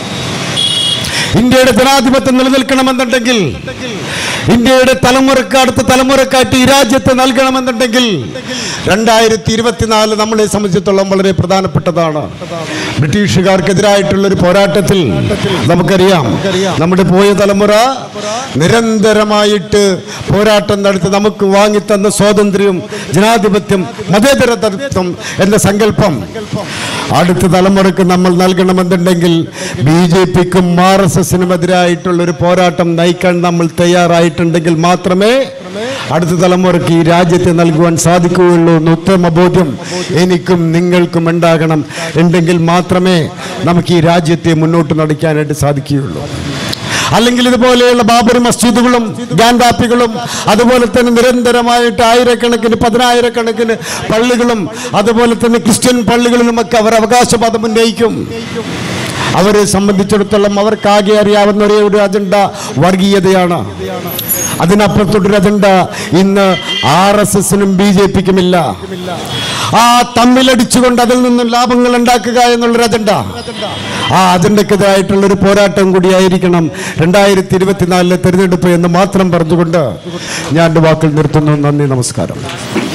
ഇന്ത്യയുടെ ജനാധിപത്യം നിലനിൽക്കണമെന്നുണ്ടെങ്കിൽ ഇന്ത്യയുടെ തലമുറക്ക് അടുത്ത തലമുറക്കായിട്ട് ഈ രാജ്യത്ത് നൽകണമെന്നുണ്ടെങ്കിൽ രണ്ടായിരത്തി ഇരുപത്തിനാല് നമ്മളെ സംബന്ധിച്ചിടത്തോളം വളരെ പ്രധാനപ്പെട്ടതാണ് ബ്രിട്ടീഷുകാർക്കെതിരായിട്ടുള്ള ഒരു പോരാട്ടത്തിൽ നമുക്കറിയാം നമ്മുടെ പോയ തലമുറ നിരന്തരമായിട്ട് പോരാട്ടം നടത്തി നമുക്ക് വാങ്ങിത്തന്ന സ്വാതന്ത്ര്യവും ജനാധിപത്യം മതേതരത്വം എന്ന സങ്കല്പം അടുത്ത തലമുറക്ക് നമ്മൾ നൽകണമെന്നുണ്ടെങ്കിൽ ബി ജെ പിക്കും ആർ എസ് എസിനും എതിരായിട്ടുള്ള ഒരു പോരാട്ടം നയിക്കാൻ നമ്മൾ തയ്യാറായിട്ടുണ്ടെങ്കിൽ മാത്രമേ അടുത്ത തലമുറയ്ക്ക് ഈ രാജ്യത്തെ നൽകുവാൻ സാധിക്കുകയുള്ളൂ എന്ന് ഉത്തമ ബോധ്യം എനിക്കും നിങ്ങൾക്കും ഉണ്ടാകണം ഉണ്ടെങ്കിൽ മാത്രമേ നമുക്ക് ഈ രാജ്യത്തെ മുന്നോട്ട് നടിക്കാനായിട്ട് സാധിക്കുകയുള്ളൂ അല്ലെങ്കിൽ ഇതുപോലെയുള്ള ബാബറി മസ്ജിദുകളും ഗാൻഡാപ്പികളും അതുപോലെ തന്നെ നിരന്തരമായിട്ട് ആയിരക്കണക്കിന് പതിനായിരക്കണക്കിന് പള്ളികളും അതുപോലെ തന്നെ ക്രിസ്ത്യൻ പള്ളികളിലുമൊക്കെ അവർ അവകാശവാദം ഉന്നയിക്കും അവരെ സംബന്ധിച്ചിടത്തോളം അവർക്കാകെ അറിയാവുന്ന ഒരേ ഒരു അജണ്ട വർഗീയതയാണ് അതിനപ്പുറത്തോട്ടൊരു അജണ്ട ഇന്ന് ആർ എസ് എസിനും ബി ജെ പിക്കുമില്ല ആ തമ്മിലടിച്ചുകൊണ്ട് അതിൽ നിന്നും ലാഭങ്ങൾ ഉണ്ടാക്കുക എന്നുള്ളൊരു അജണ്ട ആ അജണ്ടക്കെതിരായിട്ടുള്ള ഒരു പോരാട്ടം കൂടിയായിരിക്കണം രണ്ടായിരത്തി ഇരുപത്തിനാലിലെ തെരഞ്ഞെടുപ്പ് എന്ന് മാത്രം പറഞ്ഞുകൊണ്ട് ഞാൻ എൻ്റെ വാക്കിൽ നിർത്തുന്നു നന്ദി നമസ്കാരം